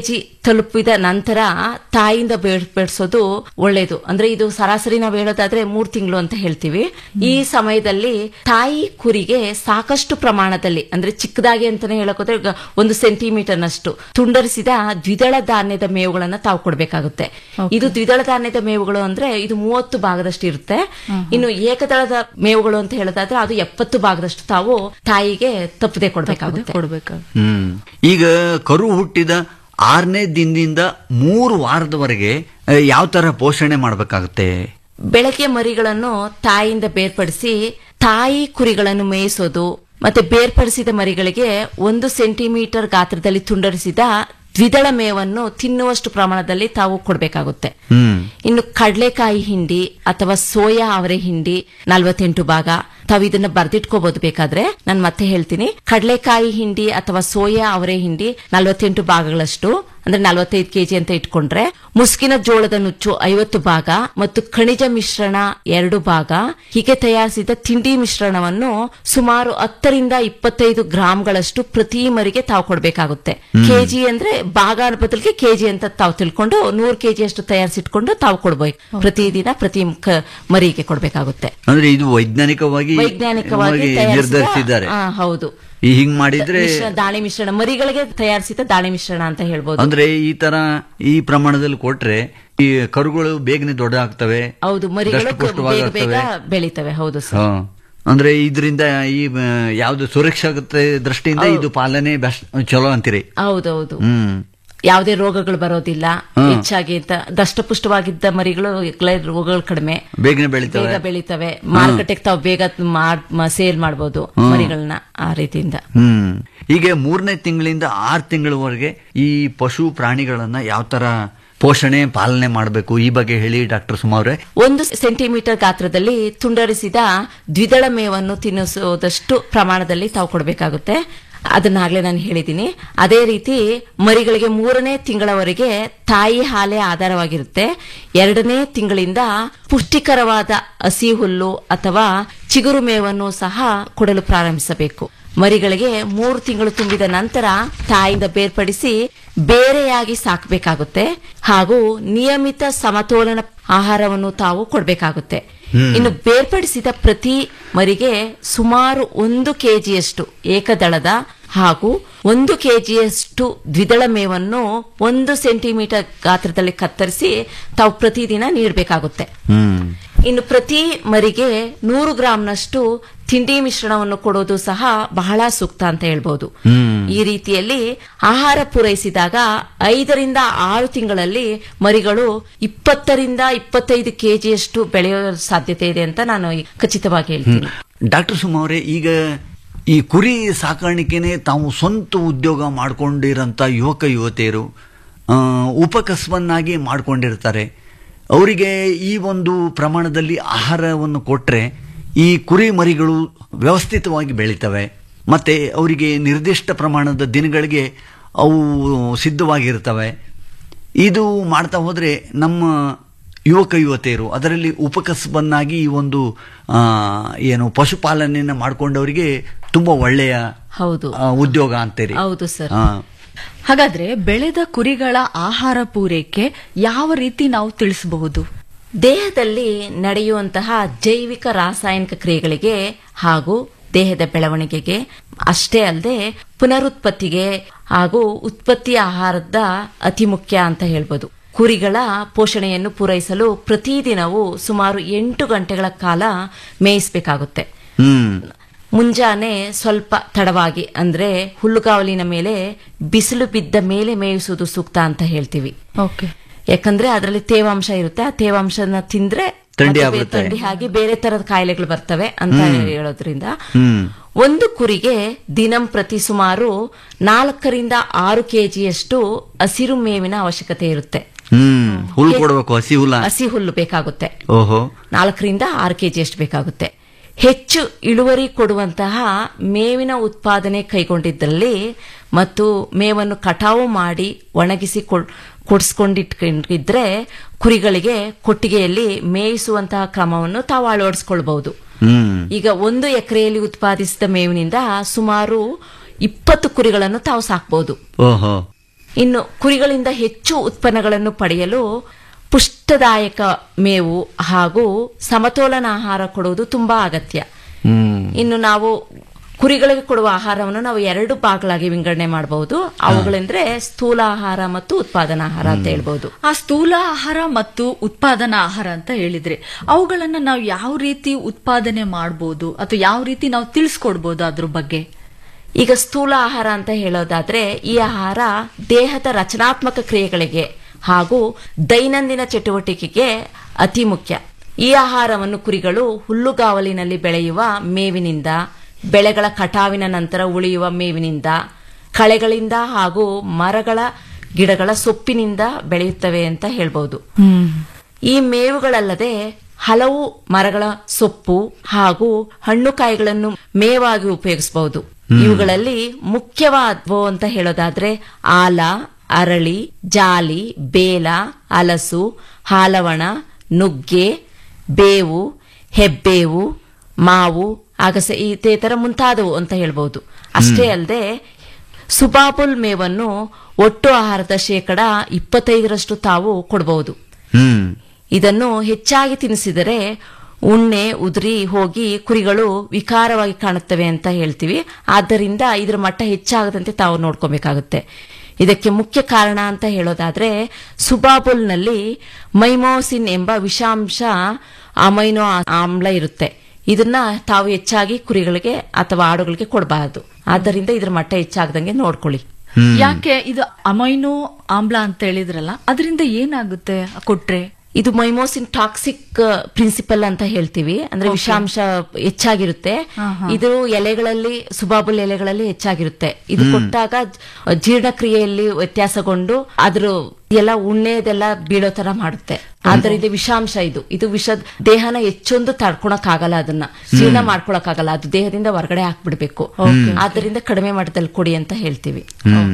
L: ತಲುಪಿದ ನಂತರ ತಾಯಿಯಿಂದ ಬೇರ್ಪಡಿಸೋದು ಒಳ್ಳೇದು ಅಂದ್ರೆ ಇದು ಸರಾಸರಿ ನಾವು ಹೇಳೋದಾದ್ರೆ ಮೂರ್ ತಿಂಗಳು ಅಂತ ಹೇಳ್ತೀವಿ ಈ ಸಮಯದಲ್ಲಿ ತಾಯಿ ಕುರಿಗೆ ಸಾಕಷ್ಟು ಪ್ರಮಾಣದಲ್ಲಿ ಅಂದ್ರೆ ಚಿಕ್ಕದಾಗಿ ಅಂತಾನೆ ಹೇಳಕೋದ್ರೆ ಈಗ ಒಂದು ಸೆಂಟಿಮೀಟರ್ ನಷ್ಟು ತುಂಡರಿಸಿದ ದ್ವಿದಳ ಧಾನ್ಯದ ಮೇವುಗಳನ್ನ ತಾವು ಕೊಡ್ಬೇಕಾಗುತ್ತೆ ಇದು ದ್ವಿದಳ ಧಾನ್ಯದ ಮೇವುಗಳು ಅಂದ್ರೆ ಇದು ಮೂವತ್ತು ಭಾಗದಷ್ಟು ಇರುತ್ತೆ ಇನ್ನು ಏಕದಳದ ಮೇವುಗಳು ಅಂತ ಹೇಳೋದಾದ್ರೆ ಅದು ಎಪ್ಪತ್ತು ಭಾಗದಷ್ಟು ತಾವು ತಾಯಿಗೆ ತಪ್ಪದೆ ಕೊಡ್ಬೇಕಾಗುತ್ತೆ
K: ಹ್ಮ್ ಈಗ ಕರು ಹುಟ್ಟಿದ ಆರನೇ ದಿನದಿಂದ ಮೂರು ವಾರದವರೆಗೆ ಆ, ಯಾವ ತರ ಪೋಷಣೆ ಮಾಡಬೇಕಾಗುತ್ತೆ
L: ಬೆಳಗ್ಗೆ ಮರಿಗಳನ್ನು ತಾಯಿಯಿಂದ ಬೇರ್ಪಡಿಸಿ ತಾಯಿ ಕುರಿಗಳನ್ನು ಮೇಯಿಸೋದು ಮತ್ತೆ ಬೇರ್ಪಡಿಸಿದ ಮರಿಗಳಿಗೆ ಒಂದು ಸೆಂಟಿಮೀಟರ್ ಗಾತ್ರದಲ್ಲಿ ತುಂಡರಿಸಿದ ದ್ವಿದಳ ಮೇವನ್ನು ತಿನ್ನುವಷ್ಟು ಪ್ರಮಾಣದಲ್ಲಿ ತಾವು ಕೊಡಬೇಕಾಗುತ್ತೆ
K: ಹ್ಮ್
L: ಇನ್ನು ಕಡಲೆಕಾಯಿ ಹಿಂಡಿ ಅಥವಾ ಸೋಯಾ ಅವರೆ ಹಿಂಡಿ ನಲ್ವತ್ತೆಂಟು ಭಾಗ ತಾವು ಇದನ್ನ ಬರ್ದಿಟ್ಕೋಬಹುದು ಬೇಕಾದ್ರೆ ನಾನು ಮತ್ತೆ ಹೇಳ್ತೀನಿ ಕಡಲೆಕಾಯಿ ಹಿಂಡಿ ಅಥವಾ ಸೋಯಾ ಅವರೆ ಹಿಂಡಿ ನಲ್ವತ್ತೆಂಟು ಭಾಗಗಳಷ್ಟು ಅಂದ್ರೆ ನಲವತ್ತೈದು ಕೆಜಿ ಅಂತ ಇಟ್ಕೊಂಡ್ರೆ ಮುಸ್ಕಿನ ಜೋಳದ ನುಚ್ಚು ಐವತ್ತು ಭಾಗ ಮತ್ತು ಖನಿಜ ಮಿಶ್ರಣ ಎರಡು ಭಾಗ ಹೀಗೆ ತಯಾರಿಸಿದ ತಿಂಡಿ ಮಿಶ್ರಣವನ್ನು ಸುಮಾರು ಹತ್ತರಿಂದ ಇಪ್ಪತ್ತೈದು ಗ್ರಾಂಗಳಷ್ಟು ಪ್ರತಿ ಮರಿಗೆ ತಾವು ಕೊಡಬೇಕಾಗುತ್ತೆ
K: ಹ್ಮ್.
L: ಕೆಜಿ ಅಂದ್ರೆ ಭಾಗ ಬದಲಿಗೆ ಕೆಜಿ ಅಂತ ತಾವು ತಿಳ್ಕೊಂಡು ನೂರು ಕೆಜಿ ಅಷ್ಟು ತಯಾರಿಸಿಟ್ಕೊಂಡು ತಾವು ಕೊಡ್ಬೇಕು ಪ್ರತಿದಿನ ಪ್ರತಿ ಕ- ಮರಿಗೆ ಕೊಡ್ಬೇಕಾಗುತ್ತೆ
K: ಅಂದ್ರೆ ಇದು ವೈಜ್ಞಾನಿಕವಾಗಿ
L: ವೈಜ್ಞಾನಿಕವಾಗಿ
K: ವಾಗಿ
L: ತಯಾರಿಸಿದ-
K: ನಿರ್ಧರಿಸಿದ್ದಾರೆ
L: ಆ, ಹೌದು
K: ಈ ಹಿಂಗ್ ಮಾಡಿದ್ರೆ
L: ಮಿಶ್ರಣ ದಾಳಿ ಮಿಶ್ರಣ ಮರಿಗಳಿಗೆ ತಯಾರಿಸಿದ ದಾಳಿ ಮಿಶ್ರಣ ಅಂತ ಹೇಳ್ಬೋದು
K: ಅಂದ್ರೆ ಈ ತರ ಈ ಪ್ರಮಾಣದಲ್ಲಿ ಕೊಟ್ರೆ ಈ ಕರುಗಳು ಬೇಗನೆ ದೊಡ್ಡ ಆಗ್ತವೆ
L: ಹೌದು ಮರಿಗಳು
K: ದಷ್ಟಪುಷ್ಟವಾಗಿ
L: ಬೇಗ ಬೇಗ
K: ಆಗ್ತವೆ.
L: ಬೆಳಿತವೆ ಹೌದು ಸರ್
K: ಹಾ. ಅಂದ್ರೆ ಇದರಿಂದ ಈ ಆ, ಯಾವ್ದು ಸುರಕ್ಷತೆ ದೃಷ್ಟಿಯಿಂದ ಇದು ಪಾಲನೆ ಬೆಸ್ಟ್ ಚಲೋ ಅಂತೀರಿ
L: ಹೌದೌದು
K: ಹ್ಮ್
L: ಯಾವುದೇ ರೋಗಗಳು ಬರೋದಿಲ್ಲ
K: ಹಾ.
L: ಹೆಚ್ಚಾಗಿ ಅಂತ ದಷ್ಟಪುಷ್ಟವಾಗಿದ್ದ ಮರಿಗಳು ಈಗಲೇ ರೋಗಗಳು ಕಡಿಮೆ
K: ಬೇಗನೆ ಬೆಳಿತವೆ
L: ಬೇಗ ಬೆಳಿತವೆ ಮಾರುಕಟ್ಟೆಗೆ ತಾವು ಬೇಗ ಸೇಲ್ ಮಾಡಬಹುದು
K: ಹಾ.
L: ಮರಿಗಳನ್ನ ಆ ರೀತಿಯಿಂದ
K: ಹ್ಮ್ ಹೀಗೆ ಮೂರನೇ ತಿಂಗಳಿಂದ ಆರು ತಿಂಗಳವರೆಗೆ ಈ ಪಶು ಪ್ರಾಣಿಗಳನ್ನ ಯಾವ ತರ ಪೋಷಣೆ ಪಾಲನೆ ಮಾಡಬೇಕು ಈ ಬಗ್ಗೆ ಹೇಳಿ ಡಾಕ್ಟರ್ ಸುಮಾವ್ರೆ
L: ಒಂದು ಸೆಂಟಿಮೀಟರ್ ಗಾತ್ರದಲ್ಲಿ ತುಂಡರಿಸಿದ ದ್ವಿದಳ ಮೇವನ್ನು ತಿನ್ನಿಸೋದಷ್ಟು ಪ್ರಮಾಣದಲ್ಲಿ ತಾವು ಕೊಡಬೇಕಾಗುತ್ತೆ ಅದನ್ನಾಗ್ಲೇ ನಾನು ಹೇಳಿದ್ದೀನಿ ಅದೇ ರೀತಿ ಮರಿಗಳಿಗೆ ಮೂರನೇ ತಿಂಗಳವರೆಗೆ ತಾಯಿ ಹಾಲೇ ಆಧಾರವಾಗಿರುತ್ತೆ ಎರಡನೇ ತಿಂಗಳಿಂದ ಪುಷ್ಟಿಕರವಾದ ಹಸಿ ಹುಲ್ಲು ಅಥವಾ ಚಿಗುರು ಮೇವನ್ನು ಸಹ ಕೊಡಲು ಪ್ರಾರಂಭಿಸಬೇಕು ಮರಿಗಳಿಗೆ ಮೂರು ತಿಂಗಳು ತುಂಬಿದ ನಂತರ ತಾಯಿಯಿಂದ ಬೇರ್ಪಡಿಸಿ ಬೇರೆಯಾಗಿ ಸಾಕಬೇಕಾಗುತ್ತೆ ಹಾಗೂ ನಿಯಮಿತ ಸಮತೋಲನ ಆಹಾರವನ್ನು ತಾವು ಕೊಡಬೇಕಾಗುತ್ತೆ
N: ಹ್ಮ್.
L: ಇನ್ನು ಬೇರ್ಪಡಿಸಿದ ಪ್ರತಿ ಮರಿಗೆ ಸುಮಾರು ಒಂದು ಕೆಜಿಯಷ್ಟು ಏಕದಳದ ಹಾಗೂ ಒಂದು ಕೆಜಿಯಷ್ಟು ದ್ವಿದಳ ಮೇವನ್ನು ಒಂದು ಸೆಂಟಿಮೀಟರ್ ಗಾತ್ರದಲ್ಲಿ ಕತ್ತರಿಸಿ ತಾವು ಪ್ರತಿದಿನ ನೀಡಬೇಕಾಗುತ್ತೆ
K: ಹ್ಮ್
L: ಇನ್ನು ಪ್ರತಿ ಮರಿಗೆ ನೂರು ಗ್ರಾಂನಷ್ಟು ತಿಂಡಿ ಮಿಶ್ರಣವನ್ನು ಕೊಡೋದು ಸಹ ಬಹಳ ಸೂಕ್ತ ಅಂತ ಹೇಳ್ಬೋದು
K: ಹ್ಮ್
L: ಈ ರೀತಿಯಲ್ಲಿ ಆಹಾರ ಪೂರೈಸಿದಾಗ ಐದರಿಂದ ಆರು ತಿಂಗಳಲ್ಲಿ ಮರಿಗಳು ಇಪ್ಪತ್ತರಿಂದ ಇಪ್ಪತ್ತೈದು ಕೆಜಿಯಷ್ಟು ಬೆಳೆಯೋ ಸಾಧ್ಯತೆ ಇದೆ ಅಂತ ನಾನು ಈ- ಖಚಿತವಾಗಿ ಹೇಳ್ತೀನಿ
K: ಡಾಕ್ಟರ್ ಸುಮಾವ್ರೆ ಈಗ ಈ ಕುರಿ ಸಾಕಾಣಿಕೆನೆ ತಾವು ಸ್ವಂತ ಉದ್ಯೋಗ ಮಾಡ್ಕೊಂಡಿರಂತ ಯುವಕ ಯುವತಿಯರು ಆ, ಉಪಕಸವನ್ನಾಗಿ ಮಾಡ್ಕೊಂಡಿರ್ತಾರೆ ಅವರಿಗೆ ಈ ಒಂದು ಪ್ರಮಾಣದಲ್ಲಿ ಆಹಾರವನ್ನು ಕೊಟ್ರೆ ಈ ಕುರಿ ಮರಿಗಳು ವ್ಯವಸ್ಥಿತವಾಗಿ ಬೆಳಿತವೆ ಮತ್ತೆ ಅವರಿಗೆ ನಿರ್ದಿಷ್ಟ ಪ್ರಮಾಣದ ದಿನಗಳಿಗೆ ಅವು ಸಿದ್ಧವಾಗಿರ್ತವೆ ಇದು ಮಾಡ್ತಾ ಹೋದ್ರೆ ನಮ್ಮ ಯುವಕ ಯುವತಿಯರು ಅದರಲ್ಲಿ ಉಪಕಸಬನ್ನಾಗಿ ಈ ಒಂದು ಆ, ಏನು ಪಶುಪಾಲನೆಯನ್ನ ಮಾಡ್ಕೊಂಡವರಿಗೆ ತುಂಬಾ ಒಳ್ಳೆಯ
L: ಹೌದು
K: ಆ, ಉದ್ಯೋಗ ಅಂತೀರಿ
L: ಹೌದು ಸರ್
K: ಆ,
M: ಹಾಗಾದ್ರೆ ಬೆಳೆದ ಕುರಿಗಳ ಆಹಾರ ಪೂರೈಕೆ ಯಾವ ರೀತಿ ನಾವು ತಿಳಿಸಬಹುದು
L: ದೇಹದಲ್ಲಿ ನಡೆಯುವಂತಹ ಜೈವಿಕ ರಾಸಾಯನಿಕ ಕ್ರಿಯೆಗಳಿಗೆ ಹಾಗೂ ದೇಹದ ಬೆಳವಣಿಗೆಗೆ ಅಷ್ಟೇ ಅಲ್ಲದೆ ಪುನರುತ್ಪತ್ತಿಗೆ ಹಾಗೂ ಉತ್ಪತ್ತಿ ಆಹಾರದ ಅತಿ ಮುಖ್ಯ ಅಂತ ಹೇಳ್ಬೋದು ಕುರಿಗಳ ಪೋಷಣೆಯನ್ನು ಪೂರೈಸಲು ಪ್ರತಿದಿನವೂ ಸುಮಾರು ಎಂಟು ಗಂಟೆಗಳ ಕಾಲ ಮೇಯಿಸಬೇಕಾಗುತ್ತೆ
K: ಹ್ಮ್
L: ಮುಂಜಾನೆ ಸ್ವಲ್ಪ ತಡವಾಗಿ ಅಂದ್ರೆ ಹುಲ್ಲುಗಾವಲಿನ ಮೇಲೆ ಬಿಸಿಲು ಬಿದ್ದ ಮೇಲೆ ಮೇಯಿಸುವುದು ಸೂಕ್ತ ಅಂತ ಹೇಳ್ತೀವಿ
M: ಓಕೆ
L: ಯಾಕಂದ್ರೆ ಅದರಲ್ಲಿ ತೇವಾಂಶ ಇರುತ್ತೆ ಆ ತೇವಾಂಶನ ತಿಂದ್ರೆ
K: ಥಂಡಿ
L: ಅದು
K: ಆಗ್ಬಿಡುತ್ತೆ.
L: ಥಂಡಿ ಆಗಿ ಬೇರೆ ತರದ ಕಾಯಿಲೆಗಳು ಬರ್ತವೆ ಅಂತ
K: ಹ್ಮ್.
L: ಹೇಳೋದ್ರಿಂದ
K: ಹ್ಮ್
L: ಒಂದು ಕುರಿಗೆ ದಿನಂ ಪ್ರತಿ ಸುಮಾರು ನಾಲ್ಕರಿಂದ ಆರು ಕೆಜಿಯಷ್ಟು ಹಸಿರು ಮೇವಿನ ಅವಶ್ಯಕತೆ ಇರುತ್ತೆ
K: ಹ್ಮ್ ಹುಲ್ ಕೊಡ್ಬೇಕು ಹಸಿ ಹುಲ್ಲ
L: ಹಸಿ ಹುಲ್ಲು ಬೇಕಾಗುತ್ತೆ
K: ಓಹೋ
L: ನಾಲ್ಕರಿಂದ ಆರು ಕೆಜಿ ಅಷ್ಟು ಬೇಕಾಗುತ್ತೆ ಹೆಚ್ಚು ಇಳುವರಿ ಕೊಡುವಂತಹ ಮೇವಿನ ಉತ್ಪಾದನೆ ಕೈಗೊಂಡಿದ್ದಲ್ಲಿ ಮತ್ತು ಮೇವನ್ನು ಕಟಾವು ಮಾಡಿ ಒಣಗಿಸಿ ಕೊಡ್- ಕೊಡಿಸ್ಕೊಂಡಿಟ್ಕೊಂಡಿದ್ರೆ ಕುರಿಗಳಿಗೆ ಕೊಟ್ಟಿಗೆಯಲ್ಲಿ ಮೇಯಿಸುವಂತಹ ಕ್ರಮವನ್ನು ತಾವು ಅಳವಡಿಸ್ಕೊಳ್ಬಹುದು
K: ಹ್ಮ್
L: ಈಗ ಒಂದು ಎಕರೆಯಲ್ಲಿ ಉತ್ಪಾದಿಸಿದ ಮೇವಿನಿಂದ ಸುಮಾರು ಇಪ್ಪತ್ತು ಕುರಿಗಳನ್ನು ತಾವು ಸಾಕಬಹುದು
K: ಓಹೋ
L: ಇನ್ನು ಕುರಿಗಳಿಂದ ಹೆಚ್ಚು ಉತ್ಪನ್ನಗಳನ್ನು ಪಡೆಯಲು ಪುಷ್ಟದಾಯಕ ಮೇವು ಹಾಗೂ ಸಮತೋಲನ ಆಹಾರ ಕೊಡುವುದು ತುಂಬಾ ಅಗತ್ಯ ಇನ್ನು ನಾವು ಕುರಿಗಳಿಗೆ ಕೊಡುವ ಆಹಾರವನ್ನು ನಾವು ಎರಡು ಭಾಗಗಳಾಗಿ ವಿಂಗಡಣೆ ಮಾಡಬಹುದು ಅವುಗಳೆಂದ್ರೆ ಸ್ಥೂಲ ಆಹಾರ ಮತ್ತು ಉತ್ಪಾದನಾ ಆಹಾರ ಅಂತ ಹೇಳ್ಬಹುದು
M: ಆ ಸ್ಥೂಲ ಆಹಾರ ಮತ್ತು ಉತ್ಪಾದನಾ ಆಹಾರ ಅಂತ ಹೇಳಿದ್ರೆ ಅವುಗಳನ್ನ ನಾವು ಯಾವ ರೀತಿ ಉತ್ಪಾದನೆ ಮಾಡಬಹುದು ಅಥವಾ ಯಾವ ರೀತಿ ನಾವು ತಿಳಿಸ್ಕೊಡ್ಬೋದು ಅದ್ರ ಬಗ್ಗೆ
L: ಈಗ ಸ್ಥೂಲ ಆಹಾರ ಅಂತ ಹೇಳೋದಾದ್ರೆ ಈ ಆಹಾರ ದೇಹದ ರಚನಾತ್ಮಕ ಕ್ರಿಯೆಗಳಿಗೆ ಹಾಗೂ ದೈನಂದಿನ ಚಟುವಟಿಕೆಗೆ ಅತಿ ಮುಖ್ಯ ಈ ಆಹಾರವನ್ನು ಕುರಿಗಳು ಹುಲ್ಲುಗಾವಲಿನಲ್ಲಿ ಬೆಳೆಯುವ ಮೇವಿನಿಂದ ಬೆಳೆಗಳ ಕಟಾವಿನ ನಂತರ ಉಳಿಯುವ ಮೇವಿನಿಂದ ಕಳೆಗಳಿಂದ ಹಾಗೂ ಮರಗಳ ಗಿಡಗಳ ಸೊಪ್ಪಿನಿಂದ ಬೆಳೆಯುತ್ತವೆ ಅಂತ ಹೇಳ್ಬಹುದು ಈ ಮೇವುಗಳಲ್ಲದೆ ಹಲವು ಮರಗಳ ಸೊಪ್ಪು ಹಾಗೂ ಹಣ್ಣು ಕಾಯಿಗಳನ್ನು ಮೇವಾಗಿ ಉಪಯೋಗಿಸಬಹುದು ಇವುಗಳಲ್ಲಿ ಮುಖ್ಯವಾದವು ಅಂತ ಹೇಳೋದಾದ್ರೆ ಆಲ ಅರಳಿ ಜಾಲಿ ಬೇಲ ಹಲಸು ಹಾಲವಣ ನುಗ್ಗೆ ಬೇವು ಹೆಬ್ಬೇವು ಮಾವು ಅಗಸೆ ಇದೇ ತರ ಮುಂತಾದವು ಅಂತ ಹೇಳ್ಬಹುದು ಅಷ್ಟೇ ಅಲ್ಲದೆ ಸುಬಾಬುಲ್ ಮೇವನ್ನು ಒಟ್ಟು ಆಹಾರದ ಶೇಕಡ ಇಪ್ಪತ್ತೈದರಷ್ಟು ತಾವು ಕೊಡಬಹುದು
K: ಹ್ಮ್
L: ಇದನ್ನು ಹೆಚ್ಚಾಗಿ ತಿನ್ನಿಸಿದರೆ ಉಣ್ಣೆ ಉದುರಿ ಹೋಗಿ ಕುರಿಗಳು ವಿಕಾರವಾಗಿ ಕಾಣುತ್ತವೆ ಅಂತ ಹೇಳ್ತೀವಿ ಆದ್ದರಿಂದ ಇದರ ಮಟ್ಟ ಹೆಚ್ಚಾಗದಂತೆ ತಾವು ನೋಡ್ಕೋಬೇಕಾಗುತ್ತೆ ಇದಕ್ಕೆ ಮುಖ್ಯ ಕಾರಣ ಅಂತ ಹೇಳೋದಾದ್ರೆ ಸುಬಾಬುಲ್ನಲ್ಲಿ ಮೈಮೋಸಿನ್ ಎಂಬ ವಿಷಾಂಶ ಅಮೈನೋ ಆಮ್ಲ ಇರುತ್ತೆ ಇದನ್ನ ತಾವು ಹೆಚ್ಚಾಗಿ ಕುರಿಗಳಿಗೆ ಅಥವಾ ಆಡುಗಳಿಗೆ ಕೊಡಬಾರದು ಆದ್ದರಿಂದ ಇದರ ಮಟ್ಟ ಹೆಚ್ಚಾಗದಂಗೆ ನೋಡ್ಕೊಳ್ಳಿ
M: ಯಾಕೆ ಇದು ಅಮೈನೋ ಆಮ್ಲ ಅಂತ ಹೇಳಿದ್ರಲ್ಲ ಅದರಿಂದ ಏನಾಗುತ್ತೆ ಕೊಟ್ರೆ
L: ಇದು ಮೈಮೋಸಿನ್ ಟಾಕ್ಸಿಕ್ ಪ್ರಿನ್ಸಿಪಲ್ ಅಂತ ಹೇಳ್ತೀವಿ ಅಂದ್ರೆ
M: Okay.
L: ವಿಷಾಂಶ ಹೆಚ್ಚಾಗಿರುತ್ತೆ
M: ಹಾ, ಹಾ.
L: ಇದು ಎಲೆಗಳಲ್ಲಿ ಸುಬಾಬುಲ್ ಎಲೆಗಳಲ್ಲಿ ಹೆಚ್ಚಾಗಿರುತ್ತೆ ಇದು
M: ಹ್ಮ್.
L: ಕೊಟ್ಟಾಗ ಜ- ಜೀರ್ಣಕ್ರಿಯೆಯಲ್ಲಿ ವ್ಯತ್ಯಾಸಗೊಂಡು ಅದ್ರ ಎಲ್ಲ ಉಣ್ಣೆದೆಲ್ಲ ಬೀಳೋ ತರ ಮಾಡುತ್ತೆ ಆದ್ದರಿಂದ ವಿಷಾಂಶ ಇದು ಇದು ವಿಷ ದೇಹನ ಹೆಚ್ಚೊಂದು ತಡ್ಕೊಳಕ್ ಆಗಲ್ಲ ಅದನ್ನ ಜೀರ್ಣ ಮಾಡ್ಕೊಳಕ್ ಆಗಲ್ಲ ಅದು ದೇಹದಿಂದ ಹೊರಗಡೆ ಹಾಕ್ಬಿಡ್ಬೇಕು
M: Okay.
L: ಆದ್ದರಿಂದ ಕಡಿಮೆ ಮಟ್ಟದಲ್ಲಿ ಕೊಡಿ ಅಂತ ಹೇಳ್ತೀವಿ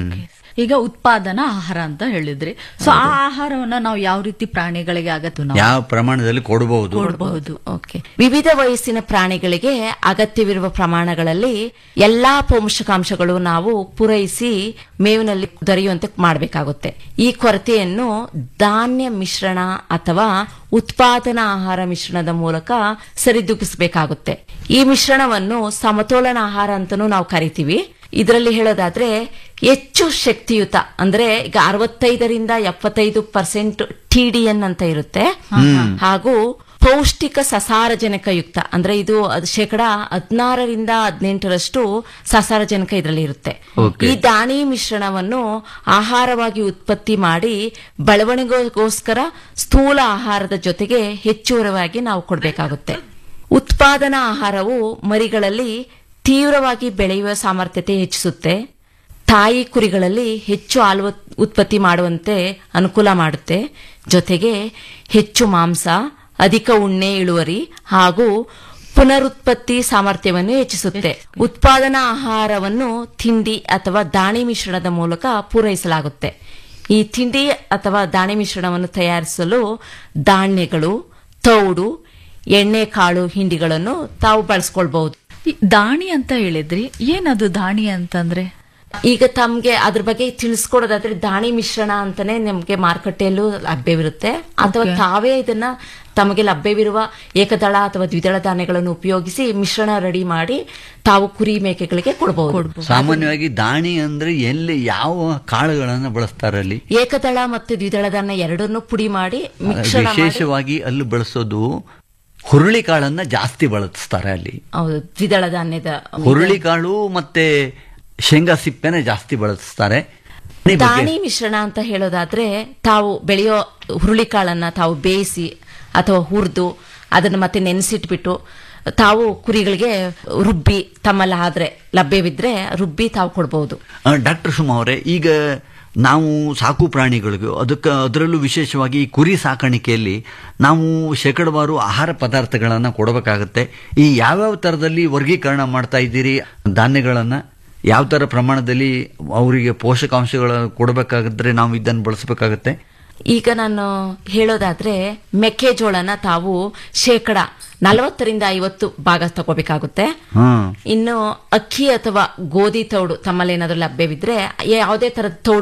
M: ಈಗ ಉತ್ಪಾದನಾ ಆಹಾರ ಅಂತ ಹೇಳಿದ್ರಿ ಸೊ ಆ ಆಹಾರವನ್ನ ನಾವು ಯಾವ ರೀತಿ ಪ್ರಾಣಿಗಳಿಗೆ ಆಗತ್ತು ನಾವು
K: ಯಾವ ಪ್ರಮಾಣದಲ್ಲಿ ಕೊಡಬಹುದು
M: ಕೊಡಬಹುದು
L: ಓಕೆ ವಿವಿಧ ವಯಸ್ಸಿನ ಪ್ರಾಣಿಗಳಿಗೆ ಅಗತ್ಯವಿರುವ ಪ್ರಮಾಣಗಳಲ್ಲಿ ಎಲ್ಲಾ ಪೋಷಕಾಂಶಗಳು ನಾವು ಪೂರೈಸಿ ಮೇವಿನಲ್ಲಿ ದೊರೆಯುವಂತೆ ಮಾಡಬೇಕಾಗುತ್ತೆ ಈ ಕೊರತೆಯನ್ನು ಧಾನ್ಯ ಮಿಶ್ರಣ ಅಥವಾ ಉತ್ಪಾದನಾ ಆಹಾರ ಮಿಶ್ರಣದ ಮೂಲಕ ಸರಿದೂಗಿಸಬೇಕಾಗುತ್ತೆ ಈ ಮಿಶ್ರಣವನ್ನು ಸಮತೋಲನ ಆಹಾರ ಅಂತಲೂ ನಾವು ಕರಿತೀವಿ ಇದರಲ್ಲಿ ಹೇಳೋದಾದ್ರೆ ಹೆಚ್ಚು ಶಕ್ತಿಯುತ ಅಂದ್ರೆ ಈಗ ಅರವತ್ತೈದರಿಂದ ಎಪ್ಪತ್ತೈದು ಪರ್ಸೆಂಟ್ ಟಿಡಿಎನ್ ಅಂತ ಇರುತ್ತೆ
N: ಹ್ಮ್.
L: ಹಾಗೂ ಪೌಷ್ಟಿಕ ಸಸಾರಜನಕಯುಕ್ತ ಅಂದ್ರೆ ಇದು ಅದ್ ಶೇಕಡ ಹದಿನಾರರಿಂದ ಹದಿನೆಂಟರಷ್ಟು ಸಸಾರಜನಕ ಇದರಲ್ಲಿ ಇರುತ್ತೆ
N: Okay.
L: ಈ ದಾಣಿ ಮಿಶ್ರಣವನ್ನು ಆಹಾರವಾಗಿ ಉತ್ಪತ್ತಿ ಮಾಡಿ ಬೆಳವಣಿಗೆಗೋಸ್ಕರ ಸ್ಥೂಲ ಆಹಾರದ ಜೊತೆಗೆ ಹೆಚ್ಚುವರಿಯಾಗಿ ನಾವು ಕೊಡಬೇಕಾಗುತ್ತೆ ಉತ್ಪಾದನಾ ಆಹಾರವು ಮರಿಗಳಲ್ಲಿ ತೀವ್ರವಾಗಿ ಬೆಳೆಯುವ ಸಾಮರ್ಥ್ಯತೆ ಹೆಚ್ಚಿಸುತ್ತೆ ತಾಯಿ ಕುರಿಗಳಲ್ಲಿ ಹೆಚ್ಚು ಹಾಲು ಉತ್- ಉತ್ಪತ್ತಿ ಮಾಡುವಂತೆ ಅನುಕೂಲ ಮಾಡುತ್ತೆ ಜೊತೆಗೆ ಹೆಚ್ಚು ಮಾಂಸ ಅಧಿಕ ಉಣ್ಣೆ ಇಳುವರಿ ಹಾಗೂ ಪುನರುತ್ಪತ್ತಿ ಸಾಮರ್ಥ್ಯವನ್ನು ಹೆಚ್ಚಿಸುತ್ತೆ ಉತ್ಪಾದನಾ ಆಹಾರವನ್ನು ತಿಂಡಿ ಅಥವಾ ದಾಣಿ ಮಿಶ್ರಣದ ಮೂಲಕ ಪೂರೈಸಲಾಗುತ್ತೆ ಈ ತಿಂಡಿ ಅಥವಾ ದಾಣಿ ಮಿಶ್ರಣವನ್ನು ತಯಾರಿಸಲು ಧಾನ್ಯಗಳು ತೌಡು ಎಣ್ಣೆ ಕಾಳು ಹಿಂಡಿಗಳನ್ನು ತಾವು ಬಳಸ್ಕೊಳ್ಬಹುದು
M: ಈ ದಾಣಿ ಅಂತ ಹೇಳಿದ್ರಿ ಏನದು ದಾಣಿ ಅಂತಂದ್ರೆ
L: ಈಗ ತಮ್ಗೆ ಅದ್ರ ಬಗ್ಗೆ ತಿಳಿಸ್ಕೊಡೋದಾದ್ರೆ ದಾಣಿ ಮಿಶ್ರಣ ಅಂತಾನೆ ನಮ್ಗೆ ಮಾರುಕಟ್ಟೆಯಲ್ಲೂ ಲಭ್ಯವಿರುತ್ತೆ ಅಥವಾ
M: Okay.
L: ತಾವೇ ಇದನ್ನ ತಮಗೆ ಲಭ್ಯವಿರುವ ಏಕದಳ ಅಥವಾ ದ್ವಿದಳ ಧಾನ್ಯಗಳನ್ನು ಉಪಯೋಗಿಸಿ ಮಿಶ್ರಣ ರೆಡಿ ಮಾಡಿ ತಾವು ಕುರಿ ಮೇಕೆಗಳಿಗೆ ಕೊಡಬಹುದು
K: ಸಾಮಾನ್ಯವಾಗಿ ದಾಣಿ ಅಂದ್ರೆ ಎಲ್ಲಿ ಯಾವ ಕಾಳುಗಳನ್ನ ಬಳಸ್ತಾರೆ ಅಲ್ಲಿ
L: ಏಕದಳ ಮತ್ತು ದ್ವಿದಳ ಧಾನ್ಯ ಎರಡನ್ನೂ ಪುಡಿ ಮಾಡಿ ಮಿಶ್ರಣ ಮಾಡಿ
K: ವಿಶೇಷವಾಗಿ ಅಲ್ಲಿ ಬಳಸೋದು ಹುರುಳಿ ಕಾಳನ್ನ ಜಾಸ್ತಿ ಬಳಸ್ತಾರೆ ಅಲ್ಲಿ
L: ಹೌದು ದ್ವಿದಳ ಧಾನ್ಯದ
K: ಹುರುಳಿ ಕಾಳು ಮತ್ತೆ ಶೇಂಗಾ ಸಿಪ್ಪೆನೆ ಜಾಸ್ತಿ ಬಳಸ್ತಾರೆ ಈ ಬಗ್ಗೆ-
L: ದಾಣಿ ಮಿಶ್ರಣ ಅಂತ ಹೇಳೋದಾದ್ರೆ ತಾವು ಬೆಳೆಯೋ ಹುರುಳಿಕಾಳನ್ನ ತಾವು ಬೇಯಿಸಿ ಅಥವಾ ಹುರಿದು ಅದನ್ನ ಮತ್ತೆ ನೆನೆಸಿಟ್ಬಿಟ್ಟು ತಾವು ಕುರಿಗಳಿಗೆ ರುಬ್ಬಿ ತಮ್ಮಲ್ಲಿ ಆದ್ರೆ ಲಭ್ಯವಿದ್ರೆ ರುಬ್ಬಿ ತಾವು ಕೊಡಬಹುದು
K: ಆ, ಡಾಕ್ಟರ್ ಸುಮಾ ಅವರೇ ಈಗ ನಾವು ಸಾಕು ಪ್ರಾಣಿಗಳಿಗೂ ಅದಕ್ಕೆ ಅದರಲ್ಲೂ ವಿಶೇಷವಾಗಿ ಈ ಕುರಿ ಸಾಕಾಣಿಕೆಯಲ್ಲಿ ನಾವು ಶೇಕಡವಾರು ಆಹಾರ ಪದಾರ್ಥಗಳನ್ನು ಕೊಡಬೇಕಾಗತ್ತೆ ಈ ಯಾವ್ಯಾವ ಥರದಲ್ಲಿ ವರ್ಗೀಕರಣ ಮಾಡ್ತಾ ಇದ್ದೀರಿ ಧಾನ್ಯಗಳನ್ನ ಯಾವ ಥರ ಪ್ರಮಾಣದಲ್ಲಿ ಅವರಿಗೆ ಪೋಷಕಾಂಶಗಳ ಕೊಡಬೇಕಾಗಿದ್ರೆ ನಾವು ಇದನ್ನು ಬಳಸಬೇಕಾಗತ್ತೆ
L: ಈಗ ನಾನು ಹೇಳೋದಾದ್ರೆ ಮೆಕ್ಕೆಜೋಳನ ತಾವು ಶೇಕಡ ನಲವತ್ತರಿಂದ ಐವತ್ತು ಭಾಗ ತಗೋಬೇಕಾಗುತ್ತೆ
K: ಹ್ಮ್
L: ಇನ್ನು ಅಕ್ಕಿ ಅಥವಾ ಗೋಧಿ ತೌಡು ತಮ್ಮಲ್ಲಿ ಏನಾದ್ರೂ ಲಭ್ಯವಿದ್ರೆ ಯಾವುದೇ ತರದ ತೌಡುಗಳು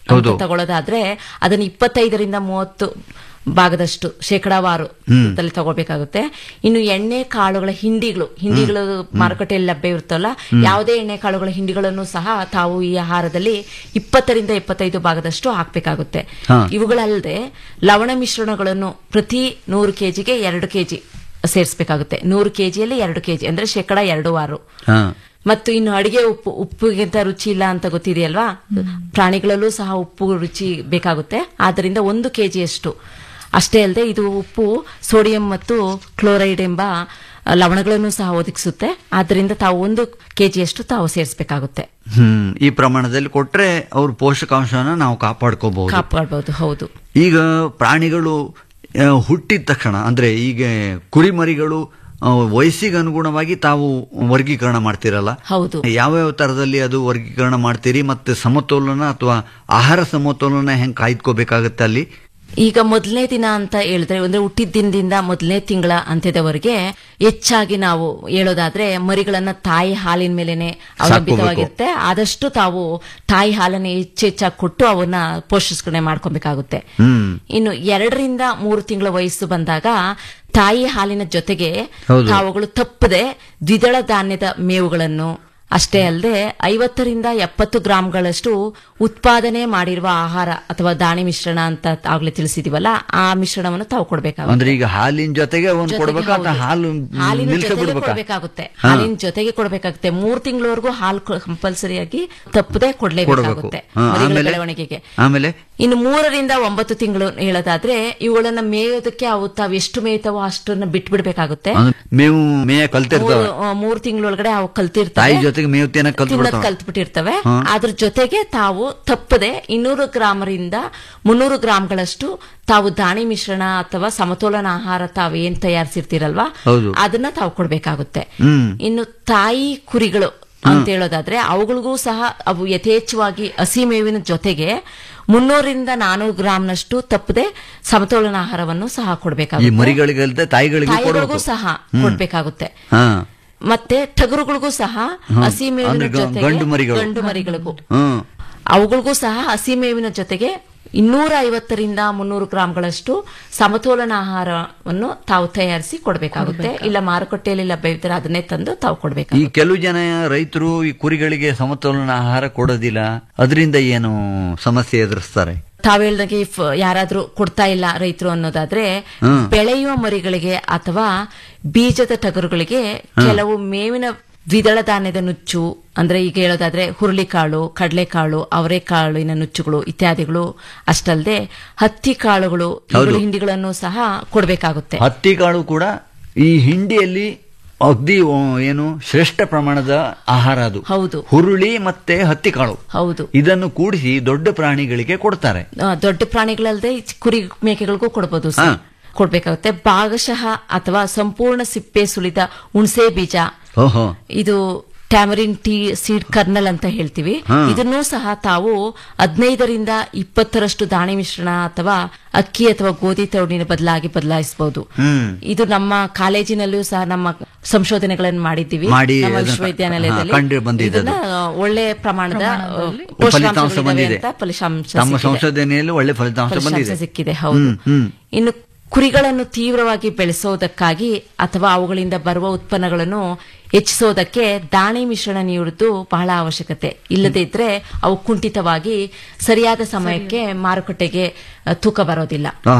K: ಹೌದು.
L: ಅಂತ ತಗೊಳ್ಳೋದಾದ್ರೆ ಅದನ್ನ ಇಪ್ಪತ್ತೈದರಿಂದ ಮೂವತ್ತು ಭಾಗದಷ್ಟು ಶೇಕಡಾವಾರು
K: ಹ್ಮ್.
L: ದಲ್ಲಿ ತಗೊಳ್ಬೇಕಾಗುತ್ತೆ ಇನ್ನು ಎಣ್ಣೆ ಕಾಳುಗಳ ಹಿಂಡಿಗಳು ಹಿಂಡಿಗಳು ಮಾರುಕಟ್ಟೆಯಲ್ಲಿ ಲಭ್ಯ ಇರುತ್ತಲ್ಲ
K: ಹ್ಮ್.
L: ಯಾವುದೇ ಎಣ್ಣೆ ಕಾಳುಗಳ ಹಿಂಡಿಗಳನ್ನು ಸಹ ತಾವು ಈ ಆಹಾರದಲ್ಲಿ ಇಪ್ಪತ್ತರಿಂದ ಇಪ್ಪತ್ತೈದು ಭಾಗದಷ್ಟು ಹಾಕ್ಬೇಕಾಗುತ್ತೆ
K: ಹಾ.
L: ಇವುಗಳಲ್ಲದೆ ಲವಣ ಮಿಶ್ರಣಗಳನ್ನು ಪ್ರತಿ ನೂರು ಕೆಜಿಗೆ ಎರಡು ಕೆಜಿ ಸೇರಿಸಬೇಕಾಗುತ್ತೆ ನೂರು ಕೆಜಿಯಲ್ಲಿ ಎರಡು ಕೆಜಿ ಅಂದ್ರೆ ಶೇಕಡ ಎರಡು ಆರು
K: ಹಾ
L: ಮತ್ತು ಇನ್ನು ಅಡಿಗೆ ಉಪ್ಪು ಉಪ್ಪಿಗಿಂತ ರುಚಿ ಇಲ್ಲ ಅಂತ ಗೊತ್ತಿದೆಯಲ್ವಾ ಪ್ರಾಣಿಗಳಲ್ಲೂ ಸಹ ಉಪ್ಪು ರುಚಿ ಬೇಕಾಗುತ್ತೆ ಆದ್ದರಿಂದ ಒಂದು ಕೆಜಿಯಷ್ಟು ಅಷ್ಟೇ ಅಲ್ಲದೆ ಇದು ಉಪ್ಪು ಸೋಡಿಯಂ ಮತ್ತು ಕ್ಲೋರೈಡ್ ಎಂಬ ಆ, ಲವಣಗಳನ್ನು ಸಹ ಒದಗಿಸುತ್ತೆ ಆದ್ದರಿಂದ ತಾವು ಒಂದು ಕೆಜಿಯಷ್ಟು ತಾವು ಸೇರಿಸಬೇಕಾಗುತ್ತೆ
K: ಹ್ಮ್ ಈ ಪ್ರಮಾಣದಲ್ಲಿ ಕೊಟ್ರೆ ಅವ್ರ ಪೋಷಕಾಂಶನ ನಾವು ಕಾಪಾಡ್ಕೋಬಹುದು
L: ಕಾಪಾಡಬಹುದು ಹೌದು
K: ಈಗ ಪ್ರಾಣಿಗಳು ಆ, ಹುಟ್ಟಿದ ತಕ್ಷಣ ಅಂದ್ರೆ ಈಗ ಕುರಿಮರಿಗಳು ಆ, ವಯಸ್ಸಿಗೆ ಅನುಗುಣವಾಗಿ ತಾವು ವರ್ಗೀಕರಣ ಮಾಡ್ತೀರಲ್ಲ
L: ಹೌದು
K: ಯಾವ್ಯಾವ ತರದಲ್ಲಿ ಅದು ವರ್ಗೀಕರಣ ಮಾಡ್ತೀರಿ ಮತ್ತೆ ಸಮತೋಲನ ಅಥವಾ ಆಹಾರ ಸಮತೋಲನ ಹೆಂಗ್ ಕಾಯ್ದುಕೋಬೇಕಾಗತ್ತೆ ಅಲ್ಲಿ
L: ಈಗ ಮೊದಲನೇ ದಿನ ಅಂತ ಹೇಳಿದ್ರೆ ಅಂದ್ರೆ ಹುಟ್ಟಿದ ದಿನದಿಂದ ಮೊದಲನೇ ತಿಂಗಳ ಅಂತ್ಯದವರೆಗೆ ಹೆಚ್ಚಾಗಿ ನಾವು ಹೇಳೋದಾದ್ರೆ ಮರಿಗಳನ್ನ ತಾಯಿ ಹಾಲಿನ ಮೇಲೆನೆ ಅವಲಂಬಿತವಾಗಿರುತ್ತೆ ಆದಷ್ಟು ತಾವು ತಾಯಿ ಹಾಲನ್ನ ಹೆಚ್ಚು ಹೆಚ್ಚಾಗಿ ಕೊಟ್ಟು ಅವನ್ನ ಪೋಷಣೆ ಮಾಡ್ಕೊಬೇಕಾಗುತ್ತೆ
K: ಹ್ಮ್
L: ಇನ್ನು ಎರಡರಿಂದ ಮೂರು ತಿಂಗಳ ವಯಸ್ಸು ಬಂದಾಗ ತಾಯಿ ಹಾಲಿನ ಜೊತೆಗೆ
K: ಹೌದು.
L: ತಾವುಗಳು ತಪ್ಪದೆ ದ್ವಿದಳ ಧಾನ್ಯದ ಮೇವುಗಳನ್ನು ಅಷ್ಟೇ ಅಲ್ಲದೆ ಐವತ್ತರಿಂದ ಎಪ್ಪತ್ತು ಗ್ರಾಂಗಳಷ್ಟು ಉತ್ಪಾದನೆ ಮಾಡಿರುವ ಆಹಾರ ಅಥವಾ ದಾಣಿ ಮಿಶ್ರಣ ಅಂತ ಆಗ್ಲೇ ತಿಳಿಸಿದೀವಲ್ಲ ಆ ಮಿಶ್ರಣವನ್ನು ತಾವು ಕೊಡ್ಬೇಕಾಗುತ್ತೆ
K: ಅಂದ್ರೆ ಈಗ ಹಾಲಿನ ಜೊತೆಗೆ ಒಂದ್
L: ಜೊತೆಗೆ
K: ಕೊಡ್ಬೇಕಾ ಅಥವಾ
L: ಹೌದು.
K: ಹಾಲು
L: ಹಾಲಿನ
K: ನಿಲ್ಸ
L: ಜೊತೆಗೆ
K: ಬಿಡ್ಬೇಕಾ
L: ಕೊಡ್ಬೇಕಾಗುತ್ತೆ
K: ಹಾ.
L: ಹಾಲಿನ ಜೊತೆಗೆ ಕೊಡ್ಬೇಕಾಗುತ್ತೆ ಮೂರ್ ತಿಂಗಳವರೆಗೂ ಹಾಲು ಕಂಪಲ್ಸರಿಯಾಗಿ ತಪ್ಪದೆ
K: ಕೊಡ್ಬೇಕು
L: ಕೊಡ್ಲೇಬೇಕಾಗುತ್ತೆ
K: ಹಾ,
L: ಮರಿಗಳ
K: ಆಮೇಲೆ
L: ಬೆಳವಣಿಗೆಗೆ
K: ಆಮೇಲೆ
L: ಇನ್ನು ಮೂರರಿಂದ ಒಂಬತ್ತು ತಿಂಗಳು ಹೇಳೋದಾದ್ರೆ ಇವುಗಳನ್ನ ಮೇಯೋದಕ್ಕೆ ಅವು ತಾವು ಎಷ್ಟು ಮೇಯ್ತಾವೋ ಅಷ್ಟನ್ನ ಬಿಟ್ಬಿಡ್ಬೇಕಾಗುತ್ತೆ
K: ಅಂದ್ರೆ ಮೇವು ಮೇಯ ಕಲ್ತಿರ್ತಾವೆ
L: ಮೂರು- ಆ, ಮೂರು ತಿಂಗಳೊಳಗಡೆ ಅವು ಕಲ್ತಿರ್ತವೆ
K: ತಾಯಿ ಜೊತೆಗೆ ಮೇವು ತಿನ್ನಕ್ ಕಲ್ತ್
L: ತಿನ್ನೋದ್
K: ಬಿಡ್ತಾವೆ.
L: ಕಲ್ತ್ಬಿಟ್ಟಿರ್ತವೆ
K: ಹಾ.
L: ಅದ್ರ ಜೊತೆಗೆ ತಾವು ತಪ್ಪದೆ ಇನ್ನೂರು ಗ್ರಾಮರಿಂದ ಮುನ್ನೂರು ಗ್ರಾಂಗಳಷ್ಟು ತಾವು ದಾಣಿ ಮಿಶ್ರಣ ಅಥವಾ ಸಮತೋಲನ ಆಹಾರ ತಾವು ಏನ್ ತಯಾರಿಸಿರ್ತೀರಲ್ವಾ
K: ಹೌದು.
L: ಅದನ್ನ ತಾವು ಕೊಡ್ಬೇಕಾಗುತ್ತೆ
K: ಹ್ಮ್
L: ಇನ್ನು ತಾಯಿ ಕುರಿಗಳು ಅಂತ ಹೇಳೋದಾದ್ರೆ ಅವುಗಳಿಗೂ ಸಹ ಅವು ಯಥೇಚ್ಛವಾಗಿ ಹಸಿ ಮೇವಿನ ಜೊತೆಗೆ ಮುನ್ನೂರಿಂದ ನಾನೂರು ಗ್ರಾಂನಷ್ಟು ತಪ್ಪದೆ ಸಮತೋಲನ ಆಹಾರವನ್ನು ಸಹ
K: ಈ
L: ಕೊಡ್ಬೇಕಾಗುತ್ತೆ
K: ಮರಿಗಳಿಗಲ್ದೆ ತಾಯಿಗಳಿಗೆ
L: ತಾಯಿಗಳಿಗೂ
K: ಕೊಡ್ಬೇಕು
L: ಸಹ
K: ಹ್ಮ್.
L: ಕೊಡ್ಬೇಕಾಗುತ್ತೆ
K: ಹಾ
L: ಮತ್ತೆ ಟಗರುಗಳಿಗೂ ಸಹ
K: ಹಾ.
L: ಹಸಿ ಮೇವಿನ
K: ಅಂದ್ರೆ ಗ-
L: ಜೊತೆಗೆ
K: ಗಂಡು ಮರಿಗಳು.
L: ಗಂಡು ಮರಿಗಳಿಗೂ
K: ಹ್ಮ್
L: ಅವುಗಳಿಗೂ ಸಹ ಹಸಿ ಮೇವಿನ ಜೊತೆಗೆ ಇನ್ನೂರ ಐವತ್ತರಿಂದ ಮುನ್ನೂರು ಗ್ರಾಂಗಳಷ್ಟು ಸಮತೋಲನ ಆಹಾರವನ್ನು ತಾವು ತಯಾರಿಸಿ ಕೊಡಬೇಕಾಗುತ್ತೆ ಇಲ್ಲ ಮಾರುಕಟ್ಟೆಯಲ್ಲಿ ಲಭ್ಯವಿದ್ದರೆ ಅದನ್ನೇ ತಂದು ತಾವು
K: ಈ
L: ಕೊಡಬೇಕಾಗುತ್ತೆ
K: ಕೆಲವು ಜನ ರೈತರು ಈ ಕುರಿಗಳಿಗೆ ಸಮತೋಲನ ಆಹಾರ ಕೊಡೋದಿಲ್ಲ ಅದರಿಂದ ಏನು ಸಮಸ್ಯೆ ಎದುರಿಸ್ತಾರೆ
L: ತಾವು ಹೇಳ್ದಂಗೆ ಇಫ್ ಯಾರಾದ್ರೂ ಕೊಡ್ತಾ ಇಲ್ಲ ರೈತರು ಅನ್ನೋದಾದ್ರೆ
K: ಹ್ಮ್.
L: ಬೆಳೆಯುವ ಮರಿಗಳಿಗೆ ಅಥವಾ ಬೀಜದ ಟಗರುಗಳಿಗೆ ಕೆಲವು ಮೇವಿನ ದ್ವಿದಳ ಧಾನ್ಯದ ನುಚ್ಚು ಅಂದ್ರೆ ಈಗ ಹೇಳೋದಾದ್ರೆ ಹುರುಳಿಕಾಳು ಕಡಲೆಕಾಳು ಅವರೆಕಾಳಿನ ನುಚ್ಚುಗಳು ಇತ್ಯಾದಿಗಳು ಅಷ್ಟಲ್ಲದೆ ಹತ್ತಿ ಕಾಳುಗಳು ಇವುಗಳ
K: ಹೌದು.
L: ಹಿಂಡಿಗಳನ್ನು ಸಹ ಕೊಡಬೇಕಾಗುತ್ತೆ
K: ಹತ್ತಿ ಕಾಳು ಕೂಡ ಈ ಹಿಂಡಿಯಲ್ಲಿ ಅಗ್ದಿ ಆ, ಏನು ಶ್ರೇಷ್ಠ ಪ್ರಮಾಣದ ಆಹಾರ ಅದು
L: ಹೌದು
K: ಹುರುಳಿ ಮತ್ತೆ ಹತ್ತಿ ಕಾಳು
L: ಹೌದು
K: ಇದನ್ನು ಕೂಡಿಸಿ ದೊಡ್ಡ ಪ್ರಾಣಿಗಳಿಗೆ ಕೊಡ್ತಾರೆ
L: ಆ, ದೊಡ್ಡ ಪ್ರಾಣಿಗಳಲ್ಲದೆ ಈ ಕುರಿ ಮೇಕೆಗಳಿಗೂ ಕೊಡಬಹುದು
K: ಹಾ.
L: ಸರ್ ಕೊಡ್ಬೇಕಾಗುತ್ತೆ ಭಾಗಶಃ ಅಥವಾ ಸಂಪೂರ್ಣ ಸಿಪ್ಪೆ ಸುಲಿದ ಹುಣಸೆ ಬೀಜ
K: ಓಹೋ
L: ಇದು ಟ್ಯಾಮರಿನ್ ಟೀ ಸೀಡ್ ಕರ್ನಲ್ ಅಂತ ಹೇಳ್ತೀವಿ
K: ಹಾ.
L: ಇದನ್ನೂ ಸಹ ತಾವು ಹದಿನೈದರಿಂದ ಇಪ್ಪತ್ತರಷ್ಟು ದಾಣಿ ಮಿಶ್ರಣ ಅಥವಾ ಅಕ್ಕಿ ಅಥವಾ ಗೋಧಿ ತೌಡಿನ ಬದಲಾಗಿ ಬದಲಾಯಿಸಬಹುದು
K: ಹ್ಮ್
L: ಇದು ನಮ್ಮ ಕಾಲೇಜಿನಲ್ಲೂ ಸಹ ನಮ್ಮ ಸಂಶೋಧನೆಗಳನ್ನು ಮಾಡಿದ್ದೀವಿ
K: ಮಾಡಿ
L: ನಮ್ಮ
K: ಅದನ್ನ-
L: ವಿಶ್ವವಿದ್ಯಾನಿಲಯದಲ್ಲಿ
K: ಹಾ, ಕಂಡು ಬಂದಿದೆ ಅದು.
L: ಇದನ್ನ ಒಳ್ಳೆ ಪ್ರಮಾಣದ
K: ಫಲಿತಾಂಶ
L: ಪೋಷಕಾಂಶಗಳಿವೆ
K: ಬಂದಿದೆ
L: ಅಂತ ಫಲಿತಾಂಶ
K: ತಮ್ಮ
L: ಸಿಕ್ಕಿದೆ.
K: ಸಂಶೋಧನೆಯಲ್ಲಿ ಒಳ್ಳೆ ಫಲಿತಾಂಶ
L: ಫಲಿತಾಂಶ
K: ಬಂದಿದೆ
L: ಸಿಕ್ಕಿದೆ ಹೌದು
K: ಹ್ಮ್, ಹ್ಮ್.
L: ಇನ್ನು ಕುರಿಗಳನ್ನು ತೀವ್ರವಾಗಿ ಬೆಳೆಸೋದಕ್ಕಾಗಿ ಅಥವಾ ಅವುಗಳಿಂದ ಬರುವ ಉತ್ಪನ್ನಗಳನ್ನು ಹೆಚ್ಚಿಸೋದಕ್ಕೆ ದಾಣಿ ಮಿಶ್ರಣ ನೀಡುವುದು ಬಹಳ ಅವಶ್ಯಕತೆ ಇಲ್ಲದೇ ಇದ್ರೆ ಅವು ಕುಂಠಿತವಾಗಿ ಸರಿಯಾದ ಸಮಯಕ್ಕೆ ಮಾರುಕಟ್ಟೆಗೆ ಅ, ತೂಕ ಬರೋದಿಲ್ಲ
K: ಹಾ.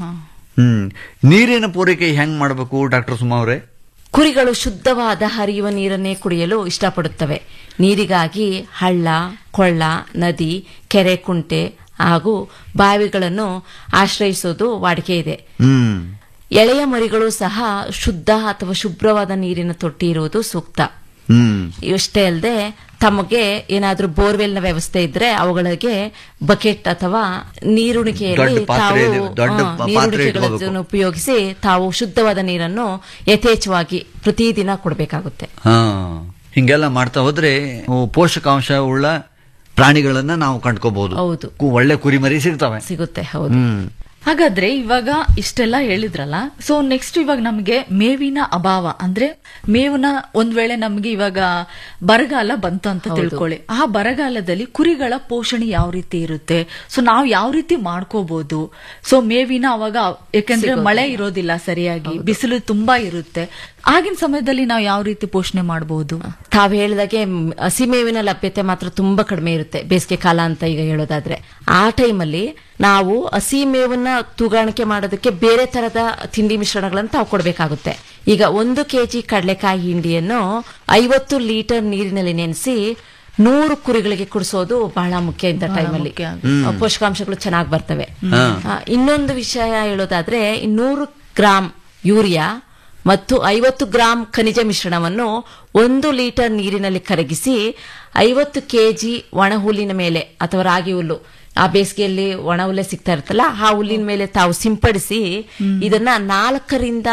K: ಹ್ಮ್ ನೀರಿನ ಪೂರೈಕೆ ಹೆಂಗ್ ಮಾಡಬೇಕು ಡಾಕ್ಟರ್ ಸುಮಾ ಅವರೇ
L: ಕುರಿಗಳು ಶುದ್ಧವಾದ ಹರಿಯುವ ನೀರನ್ನೇ ಕುಡಿಯಲು ಇಷ್ಟಪಡುತ್ತವೆ ನೀರಿಗಾಗಿ ಹಳ್ಳ ಕೊಳ್ಳ ನದಿ ಕೆರೆ ಕುಂಟೆ ಹಾಗೂ ಬಾವಿಗಳನ್ನು ಆಶ್ರಯಿಸೋದು ವಾಡಿಕೆ ಇದೆ
K: ಹ್ಮ್
L: ಎಳೆಯ ಮರಿಗಳು ಸಹ ಶುದ್ಧ ಅಥವಾ ಶುಭ್ರವಾದ ನೀರಿನ ತೊಟ್ಟಿ ಇರುವುದು ಸೂಕ್ತ
K: ಹ್ಮ್
L: ಇಷ್ಟೇ ಅಲ್ಲದೆ ತಮಗೆ ಏನಾದ್ರೂ ಬೋರ್ವೆಲ್ನ ವ್ಯವಸ್ಥೆ ಇದ್ರೆ ಅವುಗಳಿಗೆ ಬಕೆಟ್ ಅಥವಾ ನೀರುಣಿಕೆಯಲ್ಲಿ
K: ದೊಡ್ಡ ಪಾತ್ರೆ
L: ತಾವು
K: ಇದೆ, ದೊಡ್ಡ
L: ಆ,
K: ಪಾತ್ರೆ
L: ನೀರುಣಿಕೆಗಳನ್ನು
K: ಇಟ್ಕೋಬೇಕು.
L: ಉಪಯೋಗಿಸಿ ತಾವು ಶುದ್ಧವಾದ ನೀರನ್ನು ಯಥೇಚ್ಛವಾಗಿ ಪ್ರತಿದಿನ ಕೊಡಬೇಕಾಗುತ್ತೆ
K: ಹಾ ಹಿಂಗೆಲ್ಲ ಮಾಡ್ತಾ ಹೋದ್ರೆ ಅವು ಪೋಷಕಾಂಶ ಉಳ್ಳ ಪ್ರಾಣಿಗಳನ್ನ ನಾವು ಕಂಡ್ಕೋಬಹುದು
L: ಹೌದು.
K: ಕು- ಒಳ್ಳೆ ಕುರಿಮರಿ ಸಿಗ್ತವೆ
L: ಸಿಗುತ್ತೆ ಹೌದು
K: ಹ್ಮ್
M: ಹಾಗಾದ್ರೆ ಇವಾಗ ಇಷ್ಟೆಲ್ಲ ಹೇಳಿದ್ರಲ್ಲ ಸೊ ನೆಕ್ಸ್ಟ್ ಇವಾಗ ನಮಗೆ ಮೇವಿನ ಅಭಾವ ಅಂದ್ರೆ ಮೇವಿನ ಒಂದ್ ವೇಳೆ ನಮ್ಗೆ ಇವಾಗ ಬರಗಾಲ ಬಂತು ಅಂತ
L: ಹೌದು.
M: ತಿಳ್ಕೊಳ್ಳಿ ಆ ಬರಗಾಲದಲ್ಲಿ ಕುರಿಗಳ ಪೋಷಣೆ ಯಾವ ರೀತಿ ಇರುತ್ತೆ ಸೊ ನಾವು ಯಾವ ರೀತಿ ಮಾಡ್ಕೋಬಹುದು ಸೊ ಮೇವಿನ ಅವಾಗ ಯಾಕಂದ್ರೆ
L: ಸಿಗೋದಿಲ್ಲ.
M: ಮಳೆ ಇರೋದಿಲ್ಲ ಸರಿಯಾಗಿ ಬಿಸಿಲು ತುಂಬಾ ಇರುತ್ತೆ ಆಗಿನ ಸಮಯದಲ್ಲಿ ನಾವು ಯಾವ ರೀತಿ ಪೋಷಣೆ ಮಾಡಬಹುದು
L: ತಾವ್ ಹೇಳಿದಾಗೆ ಮ್, ಹಸಿಮೇವಿನ ಲಭ್ಯತೆ ಮಾತ್ರ ತುಂಬಾ ಕಡಿಮೆ ಇರುತ್ತೆ ಬೇಸಿಗೆ ಕಾಲ ಅಂತ ಈಗ ಹೇಳೋದಾದ್ರೆ ಆ ಟೈಮಲ್ಲಿ ನಾವು ಹಸಿ ಮೇವನ್ನ ತೂಗಾಣಿಕೆ ಮಾಡೋದಕ್ಕೆ ಬೇರೆ ತರದ ತಿಂಡಿ ಮಿಶ್ರಣಗಳನ್ನು ತಾವು ಕೊಡಬೇಕಾಗುತ್ತೆ ಈಗ ಒಂದು ಕೆಜಿ ಕಡಲೆಕಾಯಿ ಹಿಂಡಿಯನ್ನು ಐವತ್ತು ಲೀಟರ್ ನೀರಿನಲ್ಲಿ ನೆನೆಸಿ ನೂರು ಕುರಿಗಳಿಗೆ ಕುಡಿಸೋದು ಬಹಳ ಮುಖ್ಯ ಇಂಥ ಟೈಮಲ್ಲಿ
M: ಮುಖ್ಯ
K: ಹ್ಮ್.
L: ಪೋಷಕಾಂಶಗಳು ಚೆನ್ನಾಗಿ ಬರ್ತವೆ
K: ಹಾ.
L: ಆ, ಇನ್ನೊಂದು ವಿಷಯ ಹೇಳೋದಾದ್ರೆ ನೂರು ಗ್ರಾಂ ಯೂರಿಯಾ ಮತ್ತು ಐವತ್ತು ಗ್ರಾಂ ಖನಿಜ ಮಿಶ್ರಣವನ್ನು ಒಂದು ಲೀಟರ್ ನೀರಿನಲ್ಲಿ ಕರಗಿಸಿ ಐವತ್ತು ಕೆಜಿ ಒಣ ಹುಲ್ಲಿನ ಮೇಲೆ ಅಥವಾ ರಾಗಿ ಹುಲ್ಲು ಆ ಬೇಸಿಗೆಯಲ್ಲಿ ಒಣ ಹುಲ್ಲೆ ಸಿಗ್ತಾ ಇರುತ್ತಲ್ಲ ಆ ಹುಲ್ಲಿನ ಮೇಲೆ ತಾವು ಸಿಂಪಡಿಸಿ ಇದನ್ನ ನಾಲ್ಕರಿಂದ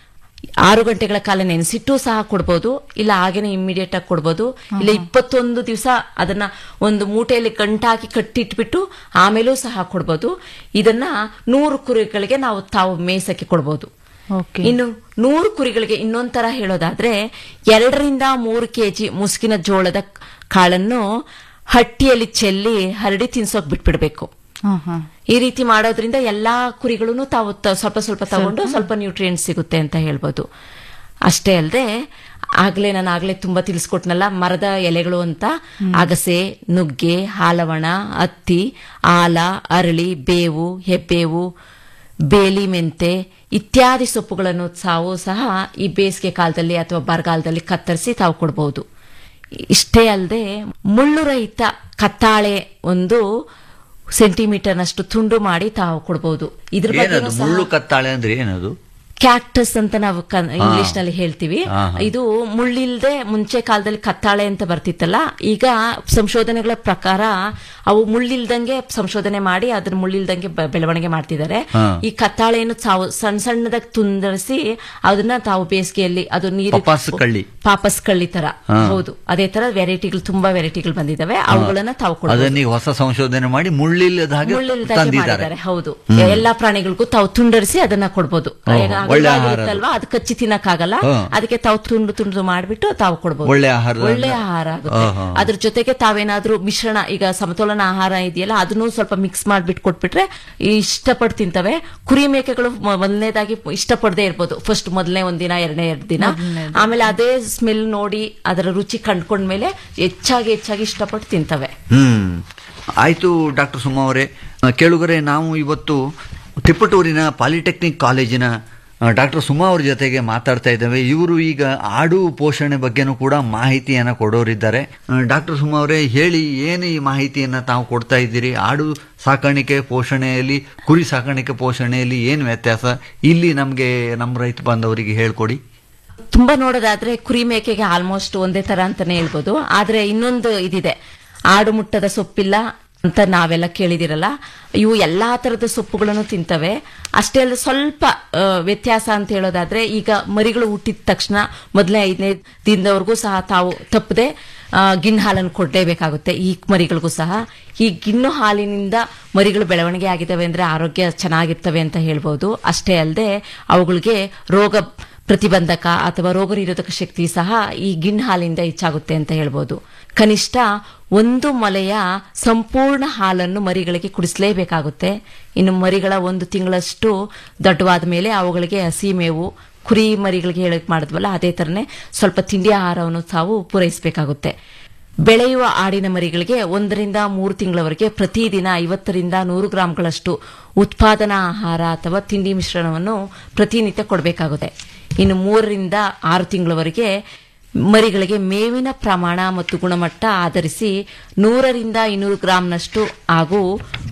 L: ಆರು ಗಂಟೆಗಳ ಕಾಲ ನೆನೆಸಿಟ್ಟು ಸಹ ಕೊಡ್ಬೋದು ಇಲ್ಲ ಹಾಗೇನೆ ಇಮಿಡಿಯೇಟ್ ಆಗಿ ಕೊಡ್ಬೋದು ಇಲ್ಲ ಇಪ್ಪತ್ತೊಂದು ದಿವಸ ಅದನ್ನ ಒಂದು ಮೂಟೆಯಲ್ಲಿ ಗಂಟಾಕಿ ಕಟ್ಟಿಟ್ಬಿಟ್ಟು ಆಮೇಲೂ ಸಹ ಕೊಡ್ಬೋದು ಇದನ್ನ ನೂರು ಕುರಿಗಳಿಗೆ ನಾವು ತಾವು ಮೇಸಕ್ಕೆ ಕೊಡ್ಬೋದು
M: ಓಕೆ
L: ಇನ್ನು ನೂರು ಕುರಿಗಳಿಗೆ ಇನ್ನೊಂದ್ ತರ ಹೇಳೋದಾದ್ರೆ ಎರಡರಿಂದ ಮೂರು ಕೆಜಿ ಮುಸುಕಿನ ಜೋಳದ ಕಾಳನ್ನು ಹಟ್ಟಿಯಲ್ಲಿ ಚೆಲ್ಲಿ ಹರಡಿ ತಿನ್ಸೋಕ್ ಬಿಟ್ಬಿಡ್ಬೇಕು ಈ ರೀತಿ ಮಾಡೋದ್ರಿಂದ ಎಲ್ಲಾ ಕುರಿಗಳನ್ನು ತಾವು ತ- ಸ್ವಲ್ಪ ಸ್ವಲ್ಪ ತಗೊಂಡು ಸ್ವಲ್ಪ ನ್ಯೂಟ್ರಿಯೆಂಟ್ ಸಿಗುತ್ತೆ ಅಂತ ಹೇಳ್ಬೋದು ಅಷ್ಟೇ ಅಲ್ಲದೆ ಆಗ್ಲೇ ನಾನು ಆಗ್ಲೇ ತುಂಬಾ ತಿಳಿಸ್ಕೊಟ್ನಲ್ಲ ಮರದ ಎಲೆಗಳು ಅಂತ ಅಗಸೆ ನುಗ್ಗೆ ಹಾಲವಣ ಹತ್ತಿ ಆಲ ಅರಳಿ ಬೇವು ಹೆಬ್ಬೇವು ಬೇಲಿ ಮೆಂತೆ ಇತ್ಯಾದಿ ಸೊಪ್ಪುಗಳನ್ನು ತಾವು ಸಹ ಈ ಬೇಸಿಗೆ ಕಾಲದಲ್ಲಿ ಅಥವಾ ಬರಗಾಲದಲ್ಲಿ ಕತ್ತರಿಸಿ ತಾವು ಕೊಡಬಹುದು ಇಷ್ಟೇ ಅಲ್ಲದೆ ಮುಳ್ಳು ರಹಿತ ಕತ್ತಾಳೆ ಒಂದು ಸೆಂಟಿಮೀಟರ್ನಷ್ಟು ತುಂಡು ಮಾಡಿ ತಾವು ಕೊಡಬಹುದು ಇದ್ರ ಬಗ್ಗೆ
K: ಏನದು ಮುಳ್ಳು ಕತ್ತಾಳೆ ಅಂದ್ರೆ ಏನದು
L: ಕ್ಯಾಕ್ಟಸ್ ಅಂತ ನಾವು ಇಂಗ್ಲಿಷ್ ನಲ್ಲಿ ಹೇಳ್ತೀವಿ
K: ಹಾ, ಹಾ.
L: ಇದು ಮುಳ್ಳಿಲ್ದೆ ಮುಂಚೆ ಕಾಲದಲ್ಲಿ ಕತ್ತಾಳೆ ಅಂತ ಬರ್ತಿತ್ತಲ್ಲ ಈಗ ಸಂಶೋಧನೆಗಳ ಪ್ರಕಾರ ಅವು ಮುಳ್ಳಿಲ್ದಂಗೆ ಸಂಶೋಧನೆ ಮಾಡಿ ಅದನ್ನ ಮುಳ್ಳಿಲ್ದಂಗೆ ಬ- ಬೆಳವಣಿಗೆ ಮಾಡ್ತಿದ್ದಾರೆ
K: ಹಾ.
L: ಈ ಕತ್ತಾಳೆಯನ್ನು ತಾವು ಸಣ್ಣ ಸಣ್ಣದಾಗಿ ತುಂದರಿಸಿ ಅದನ್ನ ತಾವು ಬೇಸಿಗೆಯಲ್ಲಿ ಅದು ನೀರು
K: ಪಪಾಸ್ ಕಳ್ಳಿ.
L: ಪಾಪಸ್ ಕಳ್ಳಿ ತರ
K: ಹಾ.
L: ಹೌದು ಅದೇ ತರ ವೆರೈಟಿಗಳು ತುಂಬಾ ವೆರೈಟಿಗಳು ಬಂದಿದಾವೆ ಅವುಗಳನ್ನ ತಾವು ಕೊಡಬಹುದು
K: ಅದನ್ನ ಈಗ ಹೊಸ ಸಂಶೋಧನೆ ಮಾಡಿ ಮುಳ್ಳಿಲ್ಲದ ಹಾಗೆ
L: ಮುಳ್ಳಿಲ್ದಾಗೆ
K: ತಂದಿದ್ದಾರೆ
L: ಮಾಡಿದ್ದಾರೆ ಹೌದು
K: ಹ್ಮ್.
L: ಎಲ್ಲಾ ಪ್ರಾಣಿಗಳಿಗೂ ತಾವು ತುಂಡರಿಸಿ ಅದನ್ನ ಕೊಡ್ಬೋದು
K: ಓಹೋ,
L: ಈಗ
K: ಒಳ್ಳೆ
L: ಹಗುರವಾಗಿ
K: ಆಹಾರ
L: ಇರುತ್ತಲ್ವಾ ಅದು ಕಚ್ಚಿ ತಿನ್ನಕ್ಕಾಗಲ್ಲ
K: ಹಾ.
L: ಅದಕ್ಕೆ ತಾವು ತುಂಡು ತುಂಡು ಮಾಡ್ಬಿಟ್ಟು ತಾವು ಕೊಡ್ಬೋದು
K: ಒಳ್ಳೆ ಆಹಾರ
L: ಒಳ್ಳೆ
K: ಅಂದ್ರೆ-
L: ಆಹಾರ ಆಗುತ್ತೆ
K: ಆಹಾ.
L: ಅದ್ರ ಜೊತೆಗೆ ತಾವೇನಾದ್ರೂ ಮಿಶ್ರಣ ಈಗ ಸಮತೋಲನ ಆಹಾರ ಇದೆಯಲ್ಲ ಅದನ್ನು ಸ್ವಲ್ಪ ಮಿಕ್ಸ್ ಮಾಡ್ಬಿಟ್ಟು ಕೊಟ್ಬಿಟ್ರೆ ಇಷ್ಟಪಟ್ಟು ತಿಂತವೆ ಕುರಿ ಮೇಕೆಗಳು ಮ- ಮೊದಲನೇದಾಗಿ ಇಷ್ಟಪಡದೆ ಇರ್ಬೋದು ಫಸ್ಟ್ ಮೊದಲನೇ ಒಂದಿನ ಎರಡನೇ ಎರಡು ದಿನ
M: ಮೊದಲ್ನೇದು.
L: ಆಮೇಲೆ ಅದೇ ಸ್ಮೆಲ್ ನೋಡಿ ಅದರ ರುಚಿ ಕಂಡ್ಕೊಂಡ್ಮೇಲೆ ಹೆಚ್ಚಾಗಿ ಹೆಚ್ಚಾಗಿ ಇಷ್ಟಪಟ್ಟು ತಿಂತವೆ
K: ಹ್ಮ್ ಆಯ್ತು ಡಾಕ್ಟರ್ ಸುಮಾ ಅವರೇ ಆ, ಕೇಳುಗರೆ ನಾವು ಇವತ್ತು ತಿಪ್ಪಟೂರಿನ ಪಾಲಿಟೆಕ್ನಿಕ್ ಕಾಲೇಜಿನ ಡಾಕ್ಟರ್ ಸುಮಾ ಅವ್ರ ಜೊತೆಗೆ ಮಾತಾಡ್ತಾ ಇದ್ದೇವೆ ಇವರು ಈಗ ಆಡು ಪೋಷಣೆ ಬಗ್ಗೆನೂ ಕೂಡ ಮಾಹಿತಿಯನ್ನು ಕೊಡೋರಿದ್ದಾರೆ ಡಾಕ್ಟರ್ ಸುಮಾ ಅವರೇ ಹೇಳಿ ಏನು ಈ ಮಾಹಿತಿಯನ್ನು ತಾವು ಕೊಡ್ತಾ ಇದ್ದೀರಿ ಆಡು ಸಾಕಾಣಿಕೆ ಪೋಷಣೆಯಲ್ಲಿ ಕುರಿ ಸಾಕಾಣಿಕೆ ಪೋಷಣೆಯಲ್ಲಿ ಏನು ವ್ಯತ್ಯಾಸ ಇಲ್ಲಿ ನಮಗೆ ನಮ್ಮ ರೈತ ಬಾಂಧವರಿಗೆ ಹೇಳ್ಕೊಡಿ
L: ತುಂಬಾ ನೋಡೋದಾದ್ರೆ ಕುರಿ ಮೇಕೆಗೆ ಆಲ್ಮೋಸ್ಟ್ ಒಂದೇ ತರ ಅಂತಾನೆ ಹೇಳ್ಬೋದು ಆದ್ರೆ ಇನ್ನೊಂದು ಇದಿದೆ ಆಡು ಮುಟ್ಟದ ಸೊಪ್ಪಿಲ್ಲ ಅಂತ ನಾವೆಲ್ಲ ಕೇಳಿದಿರಲ್ಲ ಇವು ಎಲ್ಲಾ ತರದ ಸೊಪ್ಪುಗಳನ್ನು ತಿಂತವೆ ಅಷ್ಟೇ ಅಲ್ಲದೆ ಸ್ವಲ್ಪ ಆ, ವ್ಯತ್ಯಾಸ ಅಂತ ಹೇಳೋದಾದ್ರೆ ಈಗ ಮರಿಗಳು ಹುಟ್ಟಿದ ತಕ್ಷಣ ಮೊದಲನೇ ಐದನೇ ದಿನದವರೆಗೂ ಸಹ ತಾವು ತಪ್ಪದೆ ಗಿಣ್ಣು ಹಾಲನ್ನು ಕೊಡಲೇಬೇಕಾಗುತ್ತೆ ಈ ಮರಿಗಳಿಗೂ ಸಹ ಈ ಗಿಣ್ಣು ಹಾಲಿನಿಂದ ಮರಿಗಳು ಬೆಳವಣಿಗೆ ಆಗಿದ್ದಾವೆ ಅಂದ್ರೆ ಆರೋಗ್ಯ ಚೆನ್ನಾಗಿರ್ತವೆ ಅಂತ ಹೇಳ್ಬೋದು ಅಷ್ಟೇ ಅಲ್ಲದೆ ಅವುಗಳಿಗೆ ರೋಗ ಪ್ರತಿಬಂಧಕ ಅಥವಾ ರೋಗ ನಿರೋಧಕ ಶಕ್ತಿ ಸಹ ಈ ಗಿಣ್ಣು ಹಾಲಿಂದ ಹೆಚ್ಚಾಗುತ್ತೆ ಅಂತ ಹೇಳ್ಬೋದು ಕನಿಷ್ಠ ಒಂದು ಮೊಲೆಯ ಸಂಪೂರ್ಣ ಹಾಲನ್ನು ಮರಿಗಳಿಗೆ ಕುಡಿಸಲೇಬೇಕಾಗುತ್ತೆ ಇನ್ನು ಮರಿಗಳ ಒಂದು ತಿಂಗಳಷ್ಟು ದೊಡ್ಡವಾದ ಮೇಲೆ ಅವುಗಳಿಗೆ ಹಸಿ ಮೇವು ಕುರಿ ಮರಿಗಳಿಗೆ ಹೇಳಕ್ ಮಾಡಿದ್ವಲ್ಲ ಅದೇ ತರನೇ ಸ್ವಲ್ಪ ತಿಂಡಿ ಆಹಾರವನ್ನು ತಾವು ಪೂರೈಸಬೇಕಾಗುತ್ತೆ ಬೆಳೆಯುವ ಆಡಿನ ಮರಿಗಳಿಗೆ ಒಂದರಿಂದ ಮೂರು ತಿಂಗಳವರೆಗೆ ಪ್ರತಿದಿನ ಐವತ್ತರಿಂದ ನೂರು ಗ್ರಾಂಗಳಷ್ಟು ಉತ್ಪಾದನಾ ಆಹಾರ ಅಥವಾ ತಿಂಡಿ ಮಿಶ್ರಣವನ್ನು ಪ್ರತಿನಿತ್ಯ ಕೊಡಬೇಕಾಗುತ್ತೆ ಇನ್ನು ಮೂರರಿಂದ ಆರು ತಿಂಗಳವರೆಗೆ ಮರಿಗಳಿಗೆ ಮೇವಿನ ಪ್ರಮಾಣ ಮತ್ತು ಗುಣಮಟ್ಟ ಆಧರಿಸಿ ನೂರರಿಂದ ಇನ್ನೂರು ಗ್ರಾಂನಷ್ಟು ಹಾಗೂ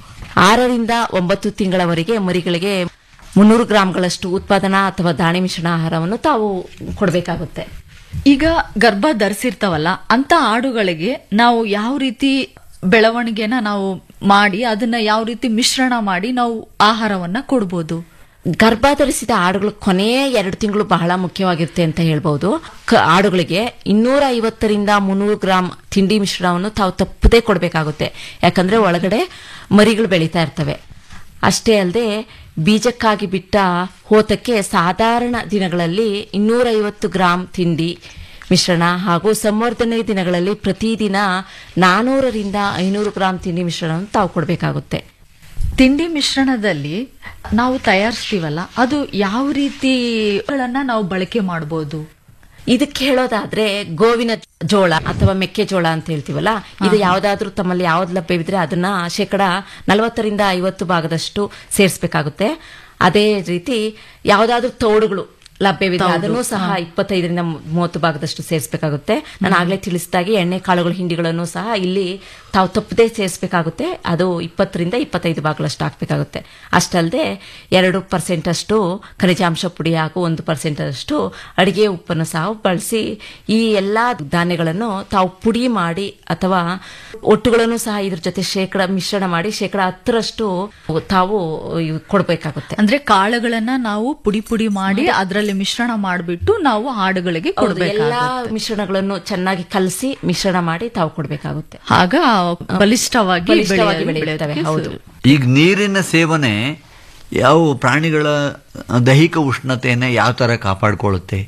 L: ಆರರಿಂದ ಒಂಬತ್ತು ತಿಂಗಳವರೆಗೆ ಮರಿಗಳಿಗೆ ಮುನ್ನೂರು ಗ್ರಾಂಗಳಷ್ಟು ಉತ್ಪಾದನಾ ಅಥವಾ ದಾಣಿ ಮಿಶ್ರಣ ಆಹಾರವನ್ನು ತಾವು ಕೊಡಬೇಕಾಗುತ್ತೆ
M: ಈಗ ಗರ್ಭ ಧರಿಸಿರ್ತಾವಲ್ಲ ಅಂತ ಆಡುಗಳಿಗೆ ನಾವು ಯಾವ ರೀತಿ ಬೆಳವಣಿಗೆನ ನಾವು ಮಾಡಿ ಅದನ್ನ ಯಾವ ರೀತಿ ಮಿಶ್ರಣ ಮಾಡಿ ನಾವು ಆಹಾರವನ್ನ ಕೊಡ್ಬೋದು
L: ಗರ್ಭ ಧರಿಸಿದ ಆಡುಗಳು ಕೊನೆಯ ಎರಡು ತಿಂಗಳು ಬಹಳ ಮುಖ್ಯವಾಗಿರುತ್ತೆ ಅಂತ ಹೇಳ್ಬಹುದು ಕ- ಆಡುಗಳಿಗೆ ಇನ್ನೂರ ಐವತ್ತರಿಂದ ಮುನ್ನೂರು ಗ್ರಾಂ ತಿಂಡಿ ಮಿಶ್ರಣವನ್ನು ತಾವು ತಪ್ಪದೇ ಕೊಡಬೇಕಾಗುತ್ತೆ ಯಾಕಂದ್ರೆ ಒಳಗಡೆ ಮರಿಗಳು ಬೆಳೀತಾ ಇರ್ತವೆ ಅಷ್ಟೇ ಅಲ್ಲದೆ ಬೀಜಕ್ಕಾಗಿ ಬಿಟ್ಟ ಹೋತಕ್ಕೆ ಸಾಧಾರಣ ದಿನಗಳಲ್ಲಿ ಇನ್ನೂರೈವತ್ತು ಗ್ರಾಂ ತಿಂಡಿ ಮಿಶ್ರಣ ಹಾಗೂ ಸಂವರ್ಧನೆ ದಿನಗಳಲ್ಲಿ ಪ್ರತಿದಿನ ನಾನೂರರಿಂದ ಐನೂರು ಗ್ರಾಂ ತಿಂಡಿ ಮಿಶ್ರಣವನ್ನು ತಾವು ಕೊಡಬೇಕಾಗುತ್ತೆ
M: ತಿಂಡಿ ಮಿಶ್ರಣದಲ್ಲಿ ನಾವು ತಯಾರಿಸ್ತೀವಲ್ಲ ಅದು ಯಾವ ರೀತಿಗಳನ್ನ ನಾವು ಬಳಕೆ ಮಾಡಬಹುದು
L: ಇದಕ್ಕೆ ಹೇಳೋದಾದ್ರೆ ಗೋವಿನ ಜೋಳ ಅಥವಾ ಮೆಕ್ಕೆಜೋಳ ಅಂತ ಹೇಳ್ತೀವಲ್ಲ ಇದು ಯಾವ್ದಾದ್ರೂ ತಮ್ಮಲ್ಲಿ ಯಾವ್ದು ಲಭ್ಯವಿದ್ರೆ ಅದನ್ನ ಶೇಕಡ ನಲವತ್ತರಿಂದ ಐವತ್ತು ಭಾಗದಷ್ಟು ಸೇರಿಸಬೇಕಾಗುತ್ತೆ ಅದೇ ರೀತಿ ಯಾವ್ದಾದ್ರೂ ತೌಡುಗಳು ಲಭ್ಯವಿದೆ ಅದನ್ನು ಸಹ ಇಪ್ಪತ್ತೈದರಿಂದ ಮೂವತ್ತು ಭಾಗದಷ್ಟು ಸೇರಿಸಬೇಕಾಗುತ್ತೆ ನಾನು ಆಗ್ಲೇ ತಿಳಿಸಿದಾಗೆ ಎಣ್ಣೆ ಕಾಳುಗಳು ಹಿಂಡಿಗಳನ್ನು ಸಹ ಇಲ್ಲಿ ತಾವು ತಪ್ಪದೇ ಸೇರಿಸಬೇಕಾಗುತ್ತೆ ಅದು ಇಪ್ಪತ್ತರಿಂದ ಇಪ್ಪತ್ತೈದು ಭಾಗಗಳಷ್ಟು ಹಾಕಬೇಕಾಗುತ್ತೆ ಅಷ್ಟಲ್ಲದೆ ಎರಡು ಪರ್ಸೆಂಟ್ ಅಷ್ಟು ಖನಿಜಾಂಶ ಪುಡಿ ಹಾಗೂ ಒಂದು ಪರ್ಸೆಂಟ್ ಅಷ್ಟು ಅಡಿಗೆ ಉಪ್ಪನ್ನು ಸಹ ಬಳಸಿ ಈ ಎಲ್ಲಾ ಧಾನ್ಯಗಳನ್ನು ತಾವು ಪುಡಿ ಮಾಡಿ ಅಥವಾ ಒಟ್ಟುಗಳನ್ನು ಸಹ ಇದ್ರ ಜೊತೆ ಶೇಕಡ ಮಿಶ್ರಣ ಮಾಡಿ ಶೇಕಡ ಹತ್ತರಷ್ಟು ತಾವು ಇವ್ ಕೊಡ್ಬೇಕಾಗುತ್ತೆ
M: ಅಂದ್ರೆ ಕಾಳುಗಳನ್ನ ನಾವು ಪುಡಿ ಪುಡಿ ಮಾಡಿ ಅದರಲ್ಲಿ ಮಿಶ್ರಣ ಮಾಡಿಬಿಟ್ಟು ನಾವು ಹಾಡುಗಳಿಗೆ
L: ಹೌದು, ಎಲ್ಲಾ
M: ಕೊಡಬೇಕಾಗುತ್ತೆ
L: ಮಿಶ್ರಣಗಳನ್ನು ಚೆನ್ನಾಗಿ ಕಲಸಿ ಮಿಶ್ರಣ ಮಾಡಿ ತಾವು ಕೊಡಬೇಕಾಗುತ್ತೆ
M: ಆಗ ಬಲಿಷ್ಠವಾಗಿ
L: ಬಲಿಷ್ಠವಾಗಿ
M: ಬೆಳೆಯ-
L: ಬೆಳೆಯುತ್ತವೆ
M: ಬೆಳೆಯೋದಕ್ಕೆ
L: ಹೌದು
K: ಈಗ ನೀರಿನ ಸೇವನೆ ಯಾವ ಪ್ರಾಣಿಗಳ ದೈಹಿಕ ಉಷ್ಣತೆಯನ್ನ ಯಾವ ತರ ಕಾಪಾಡಿಕೊಳ್ಳುತ್ತೆ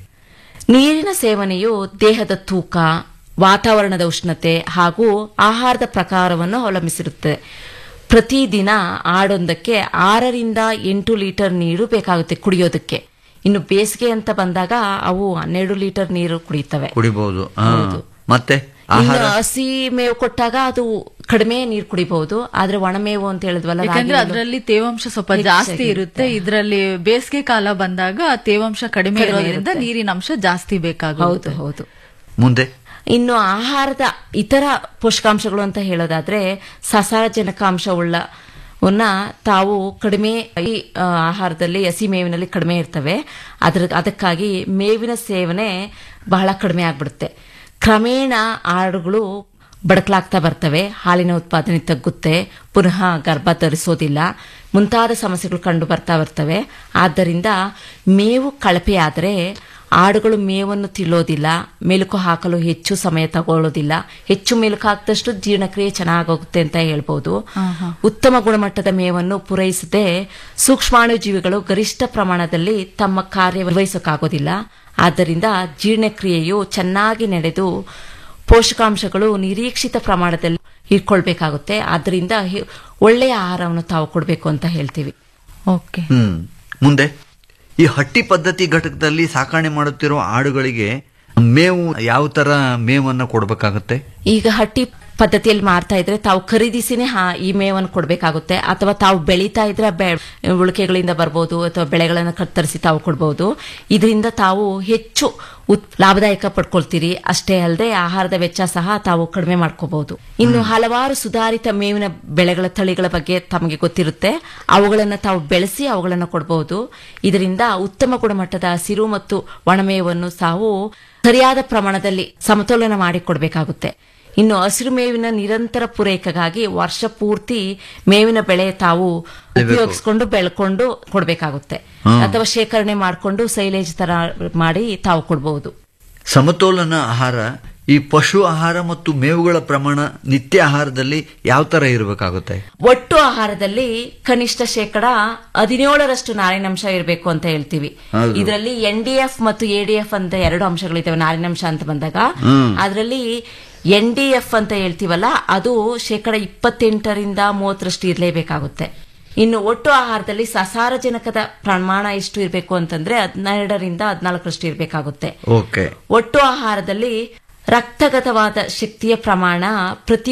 L: ನೀರಿನ ಸೇವನೆಯು ದೇಹದ ತೂಕ ವಾತಾವರಣದ ಉಷ್ಣತೆ ಹಾಗೂ ಆಹಾರದ ಪ್ರಕಾರವನ್ನು ಅವಲಂಬಿಸಿರುತ್ತದೆ ಪ್ರತಿದಿನ ಆಡೊಂದಕ್ಕೆ ಆರರಿಂದ ಎಂಟು ಲೀಟರ್ ನೀರು ಬೇಕಾಗುತ್ತೆ ಕುಡಿಯೋದಕ್ಕೆ ಇನ್ನು ಬೇಸಿಗೆ ಅಂತ ಬಂದಾಗ ಅವು ಹನ್ನೆರಡು ಲೀಟರ್ ನೀರು ಕುಡಿಯುತ್ತವೆ
K: ಕುಡಿಬಹುದು ಆ.
L: ಹೌದು.
K: ಮತ್ತೆ
L: ಇನ್ನು
K: ಆಹಾರ
L: ಹಸಿ ಮೇವು ಕೊಟ್ಟಾಗ ಅದು ಕಡಿಮೆ ನೀರು ಕುಡಿಬಹುದು ಆದ್ರೆ ಒಣಮೇವು ಅಂತ ಹೇಳಿದ್ವಲ್ಲ
M: ಯಾಕಂದ್ರೆ
L: ರಾಗಿ
M: ಅದರಲ್ಲಿ ತೇವಾಂಶ ಸ್ವಲ್ಪ ಜಾಸ್ತಿ ಇರುತ್ತೆ ಇದರಲ್ಲಿ ಬೇಸಿಗೆ ಕಾಲ ಬಂದಾಗ ತೇವಾಂಶ ಕಡಿಮೆ
L: ಕಡಿಮೆ
M: ಇರೋದ್ರಿಂದ
L: ಇರುತ್ತೆ.
M: ನೀರಿನ ಅಂಶ ಜಾಸ್ತಿ ಬೇಕಾಗುತ್ತೆ
L: ಹೌದು ಹೌದು
K: ಮುಂದೆ
L: ಇನ್ನು ಆಹಾರದ ಇತರ ಪೋಷಕಾಂಶಗಳು ಅಂತ ಹೇಳೋದಾದ್ರೆ ಸಸಾರಜನಕ ಅಂಶವುಳ್ಳವನ್ನ ತಾವು ಕಡಿಮೆ ಈ ಆ, ಆಹಾರದಲ್ಲಿ ಹಸಿ ಮೇವಿನಲ್ಲಿ ಕಡಿಮೆ ಇರ್ತವೆ ಅದ್ರ ಅದಕ್ಕಾಗಿ ಮೇವಿನ ಸೇವನೆ ಬಹಳ ಕಡಿಮೆ ಆಗ್ಬಿಡುತ್ತೆ ಕ್ರಮೇಣ ಆಡುಗಳು ಬಡಕಲಾಗ್ತಾ ಬರ್ತವೆ ಹಾಲಿನ ಉತ್ಪಾದನೆ ತಗ್ಗುತ್ತೆ ಪುನಃ ಗರ್ಭ ಧರಿಸೋದಿಲ್ಲ ಮುಂತಾದ ಸಮಸ್ಯೆಗಳು ಕಂಡು ಬರ್ತಾ ಬರ್ತವೆ ಆದ್ದರಿಂದ ಮೇವು ಕಳಪೆಯಾದರೆ ಆಡುಗಳು ಮೇವನ್ನು ತಿನ್ನೋದಿಲ್ಲ ಮೆಲುಕು ಹಾಕಲು ಹೆಚ್ಚು ಸಮಯ ತಗೊಳ್ಳೋದಿಲ್ಲ ಹೆಚ್ಚು ಮೆಲುಕು ಹಾಕಿದಷ್ಟು ಜೀರ್ಣಕ್ರಿಯೆ ಚೆನ್ನಾಗೋಗುತ್ತೆ ಅಂತ ಹೇಳ್ಬೋದು ಉತ್ತಮ ಗುಣಮಟ್ಟದ ಮೇವನ್ನು ಪೂರೈಸದೆ ಸೂಕ್ಷ್ಮಾಣು ಜೀವಿಗಳು ಗರಿಷ್ಠ ಪ್ರಮಾಣದಲ್ಲಿ ತಮ್ಮ ಕಾರ್ಯ ನಿರ್ವಹಿಸೋಕ್ಕಾಗೋದಿಲ್ಲ ಆದ್ದರಿಂದ ಜೀರ್ಣಕ್ರಿಯೆಯು ಚೆನ್ನಾಗಿ ನಡೆದು ಪೋಷಕಾಂಶಗಳು ನಿರೀಕ್ಷಿತ ಪ್ರಮಾಣದಲ್ಲಿ ಇಟ್ಕೊಳ್ಬೇಕಾಗುತ್ತೆ ಆದ್ದರಿಂದ ಹಿ- ಒಳ್ಳೆಯ ಆಹಾರವನ್ನು ತಾವು ಕೊಡಬೇಕು ಅಂತ ಹೇಳ್ತೀವಿ
M: ಓಕೆ
K: ಹ್ಮ್ ಮುಂದೆ ಈ ಹಟ್ಟಿ ಪದ್ಧತಿ ಘಟಕದಲ್ಲಿ ಸಾಕಣೆ ಮಾಡುತ್ತಿರೋ ಆಡುಗಳಿಗೆ ಮೇವು ಯಾವ ತರ ಮೇವನ್ನ ಕೊಡಬೇಕಾಗುತ್ತೆ
L: ಈಗ ಹಟ್ಟಿ ಪದ್ಧತಿಯಲ್ಲಿ ಮಾರ್ತಾ ಇದ್ರೆ ತಾವು ಖರೀದಿಸಿನೇ ಹಾ ಈ ಮೇವನ್ನು ಕೊಡಬೇಕಾಗುತ್ತೆ ಅಥವಾ ತಾವು ಬೆಳೀತಾ ಇದ್ರೆ ಬೆ ಉಳಿಕೆಗಳಿಂದ ಬರ್ಬೋದು ಅಥವಾ ಬೆಳೆಗಳನ್ನು ಕತ್ತರಿಸಿ ತಾವು ಕೊಡ್ಬೋದು ಇದರಿಂದ ತಾವು ಹೆಚ್ಚು ಉತ್ ಲಾಭದಾಯಕ ಪಡ್ಕೊಳ್ತೀರಿ ಅಷ್ಟೇ ಅಲ್ಲದೆ ಆಹಾರದ ವೆಚ್ಚ ಸಹ ತಾವು ಕಡಿಮೆ ಮಾಡ್ಕೋಬಹುದು ಇನ್ನು ಹಲವಾರು ಸುಧಾರಿತ ಮೇವಿನ ಬೆಳೆಗಳ ತಳಿಗಳ ಬಗ್ಗೆ ತಮಗೆ ಗೊತ್ತಿರುತ್ತೆ ಅವುಗಳನ್ನು ತಾವು ಬೆಳೆಸಿ ಅವುಗಳನ್ನು ಕೊಡಬಹುದು ಇದರಿಂದ ಉತ್ತಮ ಗುಣಮಟ್ಟದ ಹಸಿರು ಮತ್ತು ಒಣಮೇವನ್ನು ತಾವು ಸರಿಯಾದ ಪ್ರಮಾಣದಲ್ಲಿ ಸಮತೋಲನ ಮಾಡಿ ಕೊಡಬೇಕಾಗುತ್ತೆ ಇನ್ನು ಹಸಿರು ಮೇವಿನ ನಿರಂತರ ಪೂರೈಕೆಗಾಗಿ ವರ್ಷ ಪೂರ್ತಿ ಮೇವಿನ ಬೆಳೆ ತಾವು ಉಪಯೋಗಿಸ್ಕೊಂಡು ಬೆಳ್ಕೊಂಡು ಕೊಡಬೇಕಾಗುತ್ತೆ
K: ಹ್ಮ್.
L: ಅಥವಾ ಶೇಖರಣೆ ಮಾಡಿಕೊಂಡು ಸೈಲೇಜ್ ತರ ಮಾಡಿ ತಾವು ಕೊಡಬಹುದು
K: ಸಮತೋಲನ ಆಹಾರ ಈ ಪಶು ಆಹಾರ ಮತ್ತು ಮೇವುಗಳ ಪ್ರಮಾಣ ನಿತ್ಯ ಆಹಾರದಲ್ಲಿ ಯಾವ ತರ ಇರಬೇಕಾಗುತ್ತೆ
L: ಒಟ್ಟು ಆಹಾರದಲ್ಲಿ ಕನಿಷ್ಠ ಶೇಕಡ ಹದಿನೇಳರಷ್ಟು ನಾರಿನಂಶ ಇರಬೇಕು ಅಂತ ಹೇಳ್ತೀವಿ
K: ಹೌದು.
L: ಇದರಲ್ಲಿ ಎನ್ ಡಿ ಎಫ್ ಮತ್ತು ಎ ಡಿ ಎಫ್ ಅಂತ ಎರಡು ಅಂಶಗಳಿದ್ದಾವೆ ನಾರಿನಂಶ ಅಂತ ಬಂದಾಗ
K: ಹ್ಮ್.
L: ಅದರಲ್ಲಿ ಎನ್ ಡಿ ಎಫ್ ಅಂತ ಹೇಳ್ತೀವಲ್ಲ ಅದು ಶೇಕಡ ಇಪ್ಪತ್ತೆಂಟರಿಂದ ಮೂವತ್ತರಷ್ಟು ಇರಲೇಬೇಕಾಗುತ್ತೆ ಇನ್ನು ಒಟ್ಟು ಆಹಾರದಲ್ಲಿ ಸಸಾರಜನಕದ ಪ್ರಮಾಣ ಎಷ್ಟು ಇರಬೇಕು ಅಂತಂದ್ರೆ ಹದಿನೆರಡರಿಂದ ಹದಿನಾಲ್ಕರಷ್ಟು ಇರಬೇಕಾಗುತ್ತೆ
K: ಓಕೆ
L: ಒಟ್ಟು ಆಹಾರದಲ್ಲಿ ರಕ್ತಗತವಾದ ಶಕ್ತಿಯ ಪ್ರಮಾಣ ಪ್ರತಿ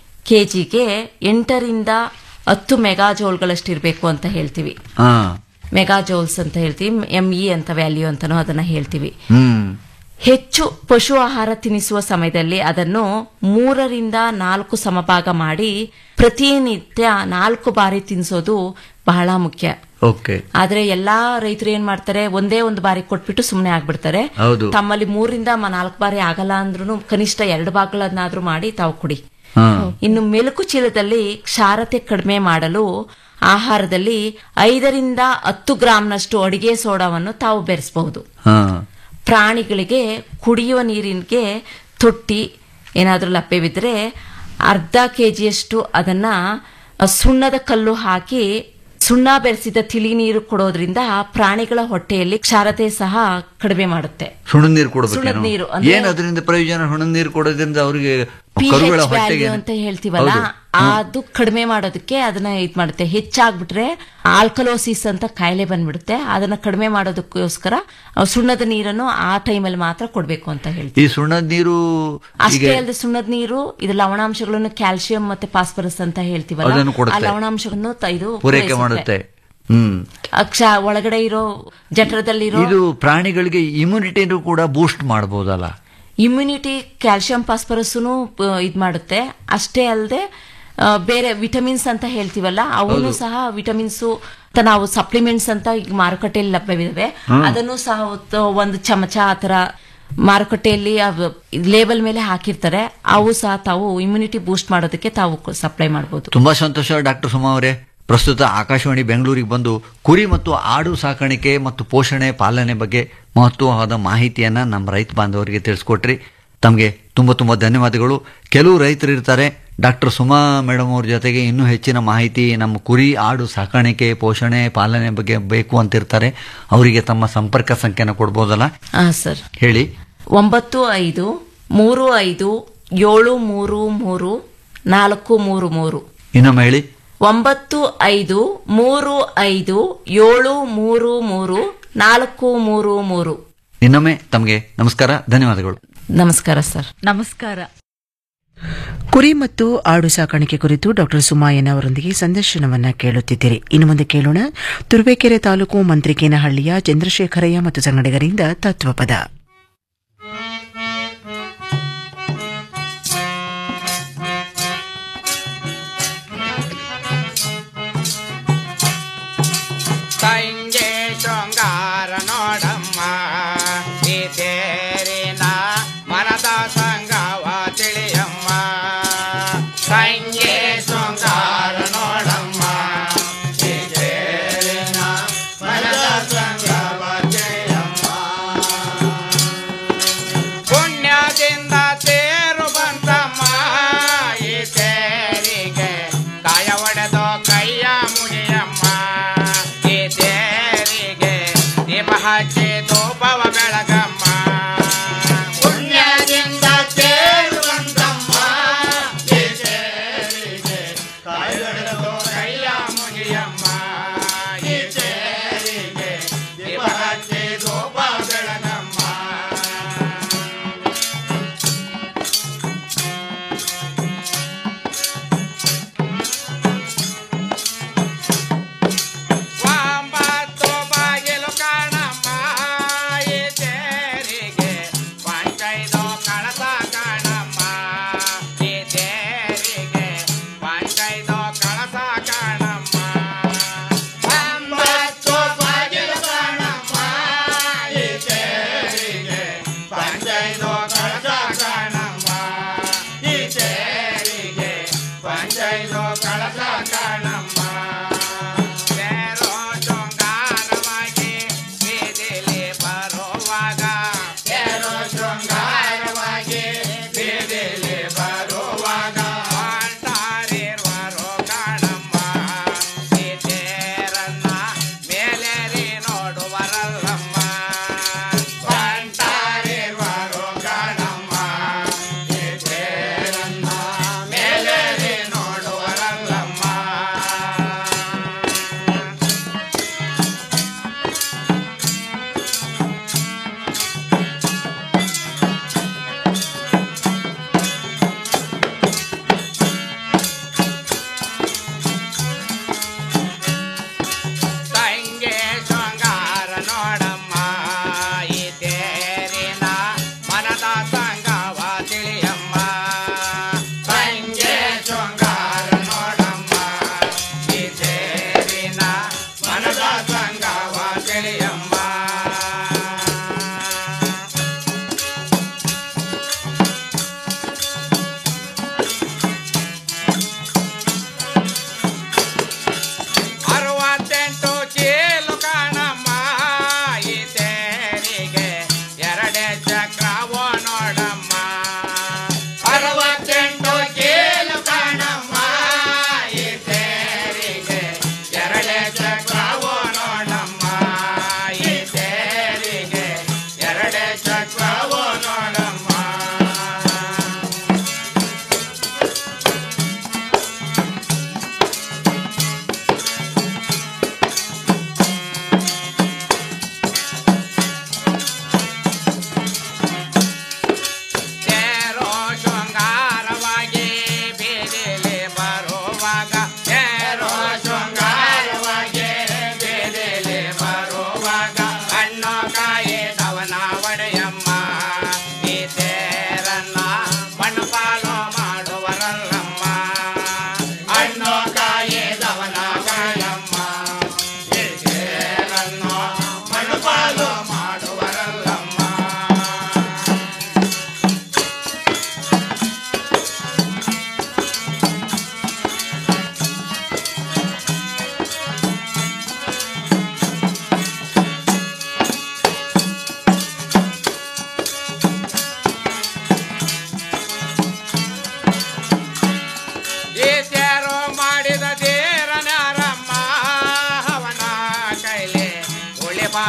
L: ಕೆಜಿಗೆ ಎಂಟರಿಂದ ಹತ್ತು ಮೆಗಾಜೋಲ್ಗಳಷ್ಟು ಇರಬೇಕು ಅಂತ ಹೇಳ್ತೀವಿ
K: ಹಾ
L: ಮೆಗಾಜೋಲ್ಸ್ ಅಂತ ಹೇಳ್ತೀವಿ ಎಂ ಇ ಅಂತ ವ್ಯಾಲ್ಯೂ ಅಂತಾನೂ ಅದನ್ನ ಹೇಳ್ತೀವಿ
K: ಹ್ಮ್
L: ಹೆಚ್ಚು ಪಶು ಆಹಾರ ತಿನ್ನಿಸುವ ಸಮಯದಲ್ಲಿ ಅದನ್ನು ಮೂರರಿಂದ ನಾಲ್ಕು ಸಮಭಾಗ ಮಾಡಿ ಪ್ರತಿನಿತ್ಯ ನಾಲ್ಕು ಬಾರಿ ತಿನ್ನಿಸೋದು ಬಹಳ ಮುಖ್ಯ
K: ಓಕೆ
L: ಆದ್ರೆ ಎಲ್ಲಾ ರೈತರು ಏನ್ ಮಾಡ್ತಾರೆ ಒಂದೇ ಒಂದು ಬಾರಿ ಕೊಟ್ಬಿಟ್ಟು ಸುಮ್ನೆ ಆಗ್ಬಿಡ್ತಾರೆ
K: ಹೌದು.
L: ತಮ್ಮಲ್ಲಿ ಮೂರಿಂದ ಮ- ನಾಲ್ಕು ಬಾರಿ ಆಗಲ್ಲ ಅಂದ್ರೂ ಕನಿಷ್ಠ ಎರಡು ಭಾಗಗಳನ್ನಾದ್ರೂ ಮಾಡಿ ತಾವು ಕೊಡಿ
K: ಹಾ
L: ಇನ್ನು ಮೆಲುಕು ಚೀಲದಲ್ಲಿ ಕ್ಷಾರತೆ ಕಡಿಮೆ ಮಾಡಲು ಆಹಾರದಲ್ಲಿ ಐದರಿಂದ ಹತ್ತು ಗ್ರಾಂನಷ್ಟು ಅಡಿಗೆ ಸೋಡಾವನ್ನು ತಾವು ಬೆರೆಸಬಹುದು
K: ಹಾ
L: ಪ್ರಾಣಿಗಳಿಗೆ ಕುಡಿಯುವ ನೀರಿನ ತೊಟ್ಟಿ ಏನಾದರೂ ಲಭ್ಯವಿದ್ರೆ ಅರ್ಧ ಕೆಜಿಯಷ್ಟು ಅದನ್ನ ಸುಣ್ಣದ ಕಲ್ಲು ಹಾಕಿ ಸುಣ್ಣ ಬೆರೆಸಿದ ತಿಳಿ ನೀರು ಕೊಡೋದ್ರಿಂದ ಪ್ರಾಣಿಗಳ ಹೊಟ್ಟೆಯಲ್ಲಿ ಕ್ಷಾರತೆ ಸಹ ಕಡಿಮೆ ಮಾಡುತ್ತೆ
K: ಸುಣ್ಣದ ನೀರು
L: ಸುಣ್ಣದ
K: ಕೊಡಬೇಕು
L: ನೀರು ಅಂದ್ರೆ-
K: ಏನ್ ಅದರಿಂದ ಪ್ರಯೋಜನ ಸುಣ್ಣದ ನೀರು ಕೊಡೋದ್ರಿಂದ ಅವರಿಗೆ
L: ಪಿ
K: ಕರುಗಳ
L: ಎಚ್
K: ಹೊಟ್ಟೆಗೆ
L: ವ್ಯಾಲ್ಯೂ ಅಂತ ಹೇಳ್ತೀವಲ್ಲ
K: ಹೌದು.
L: ಅದು ಕಡಿಮೆ ಮಾಡೋದಕ್ಕೆ ಅದನ್ನ ಇದ್ ಮಾಡುತ್ತೆ ಹೆಚ್ಚಾಗ್ಬಿಟ್ರೆ ಆಲ್ಕಲೋಸಿಸ್ ಅಂತ ಕಾಯಿಲೆ ಬಂದ್ಬಿಡುತ್ತೆ ಅದನ್ನ ಕಡಿಮೆ ಮಾಡೋದಕ್ಕೋಸ್ಕರ ಆ ಸುಣ್ಣದ ನೀರನ್ನು ಆ ಟೈಮಲ್ಲಿ ಮಾತ್ರ ಕೊಡ್ಬೇಕು ಅಂತ ಹೇಳ್ತೀವಿ
K: ಈ ಸುಣ್ಣದ ನೀರು
L: ಅಷ್ಟೇ
K: ಈಗ
L: ಅಲ್ಲದೆ ಸುಣ್ಣದ ನೀರು ಇದು ಲವಣಾಂಶಗಳನ್ನು ಕ್ಯಾಲ್ಸಿಯಂ ಮತ್ತೆ ಫಾಸ್ಫರಸ್ ಅಂತ ಹೇಳ್ತೀವಲ್ಲ
K: ಅದನ್ನು ಕೊಡುತ್ತೆ.
L: ಆ ಲವಣಾಂಶಗಳನ್ನು ತ- ಇದು
K: ಪೂರೈಕೆ ಮಾಡುತ್ತೆ ಹ್ಮ್
L: ಅಕ್ಷ ಒಳಗಡೆ ಇರೋ ಜಠರದಲ್ಲಿರೋ
K: ಇದು ಪ್ರಾಣಿಗಳಿಗೆ ಇಮ್ಯುನಿಟಿನೂ ಕೂಡ ಬೂಸ್ಟ್ ಮಾಡಬಹುದಲ್ಲ
L: ಇಮ್ಯುನಿಟಿ ಕ್ಯಾಲ್ಸಿಯಂ ಫಾಸ್ಫರಸ್ನು ಇದು ಮಾಡುತ್ತೆ ಅಷ್ಟೇ ಅಲ್ಲದೆ ಬೇರೆ ವಿಟಮಿನ್ಸ್ ಅಂತ ಹೇಳ್ತೀವಲ್ಲ ಅವನು
K: ಹೌದು.
L: ಸಹ ವಿಟಮಿನ್ಸ್ ನಾವು ಸಪ್ಲಿಮೆಂಟ್ಸ್ ಅಂತ ಈಗ ಮಾರುಕಟ್ಟೆಯಲ್ಲಿ ಲಭ್ಯವಿವೆ
K: ಹ್ಮ್.
L: ಅದನ್ನು ಸಹ ಒತ್ತು- ಒಂದು ಚಮಚ ಆತರ ಮಾರುಕಟ್ಟೆಯಲ್ಲಿ ಲೇಬಲ್ ಮೇಲೆ ಹಾಕಿರ್ತಾರೆ ಅವು ಸಹ ತಾವು ಇಮ್ಯುನಿಟಿ ಬೂಸ್ಟ್ ಮಾಡೋದಕ್ಕೆ ತಾವು ಸಪ್ಲೈ ಮಾಡಬಹುದು
K: ತುಂಬಾ ಸಂತೋಷ ಡಾಕ್ಟರ್ ಸುಮಾ ಅವರೇ ಪ್ರಸ್ತುತ ಆಕಾಶವಾಣಿ ಬೆಂಗಳೂರಿಗೆ ಬಂದು ಕುರಿ ಮತ್ತು ಆಡು ಸಾಕಾಣಿಕೆ ಮತ್ತು ಪೋಷಣೆ ಪಾಲನೆ ಬಗ್ಗೆ ಮಹತ್ವವಾದ ಮಾಹಿತಿಯನ್ನ ನಮ್ಮ ರೈತ ಬಾಂಧವರಿಗೆ ತಿಳಿಸ್ಕೊಟ್ರಿ ತಮಗೆ ತುಂಬ ತುಂಬ ಧನ್ಯವಾದಗಳು ಕೆಲವು ರೈತರು ಇರ್ತಾರೆ ಡಾಕ್ಟರ್ ಸುಮಾ ಮೇಡಮ್ ಅವ್ರ ಜೊತೆಗೆ ಇನ್ನೂ ಹೆಚ್ಚಿನ ಮಾಹಿತಿ ನಮ್ಮ ಕುರಿ ಆಡು ಸಾಕಾಣಿಕೆ ಪೋಷಣೆ ಪಾಲನೆ ಬಗ್ಗೆ ಬೇಕು ಅಂತಿರ್ತಾರೆ ಅವರಿಗೆ ತಮ್ಮ ಸಂಪರ್ಕ ಸಂಖ್ಯೆನ ಕೊಡ್ಬೋದಲ್ಲ
L: ಹಾ ಸರ್
K: ಹೇಳಿ
L: ಒಂಬತ್ತು ಐದು ಮೂರು ಐದು ಏಳು ಮೂರು ಮೂರು ನಾಲ್ಕು ಮೂರು ಮೂರು
K: ಇನ್ನೊಮ್ಮೆ ಹೇಳಿ
L: ಒಂಬತ್ತು ಐದು ಮೂರು ಐದು ಏಳು ಮೂರು ಮೂರು ನಾಲ್ಕು ಮೂರು ಮೂರು
K: ಇನ್ನೊಮ್ಮೆ ತಮಗೆ ನಮಸ್ಕಾರ ಧನ್ಯವಾದಗಳು
L: ನಮಸ್ಕಾರ ಸರ್
M: ನಮಸ್ಕಾರ
B: ಕುರಿ ಮತ್ತು ಆಡು ಸಾಕಾಣಿಕೆ ಕುರಿತು ಡಾಕ್ಟರ್ ಸುಮಾಯನ್ ಅವರೊಂದಿಗೆ ಸಂದರ್ಶನವನ್ನ ಕೇಳುತ್ತಿದ್ದೀರಿ ಇನ್ನು ಮುಂದೆ ಕೇಳೋಣ ತುರುವೇಕೆರೆ ತಾಲೂಕು ಮಂತ್ರಿಕೇನಹಳ್ಳಿಯ ಚಂದ್ರಶೇಖರಯ್ಯ ಮತ್ತು ಸಂಗಡಿಗರಿಂದ ತತ್ವಪದ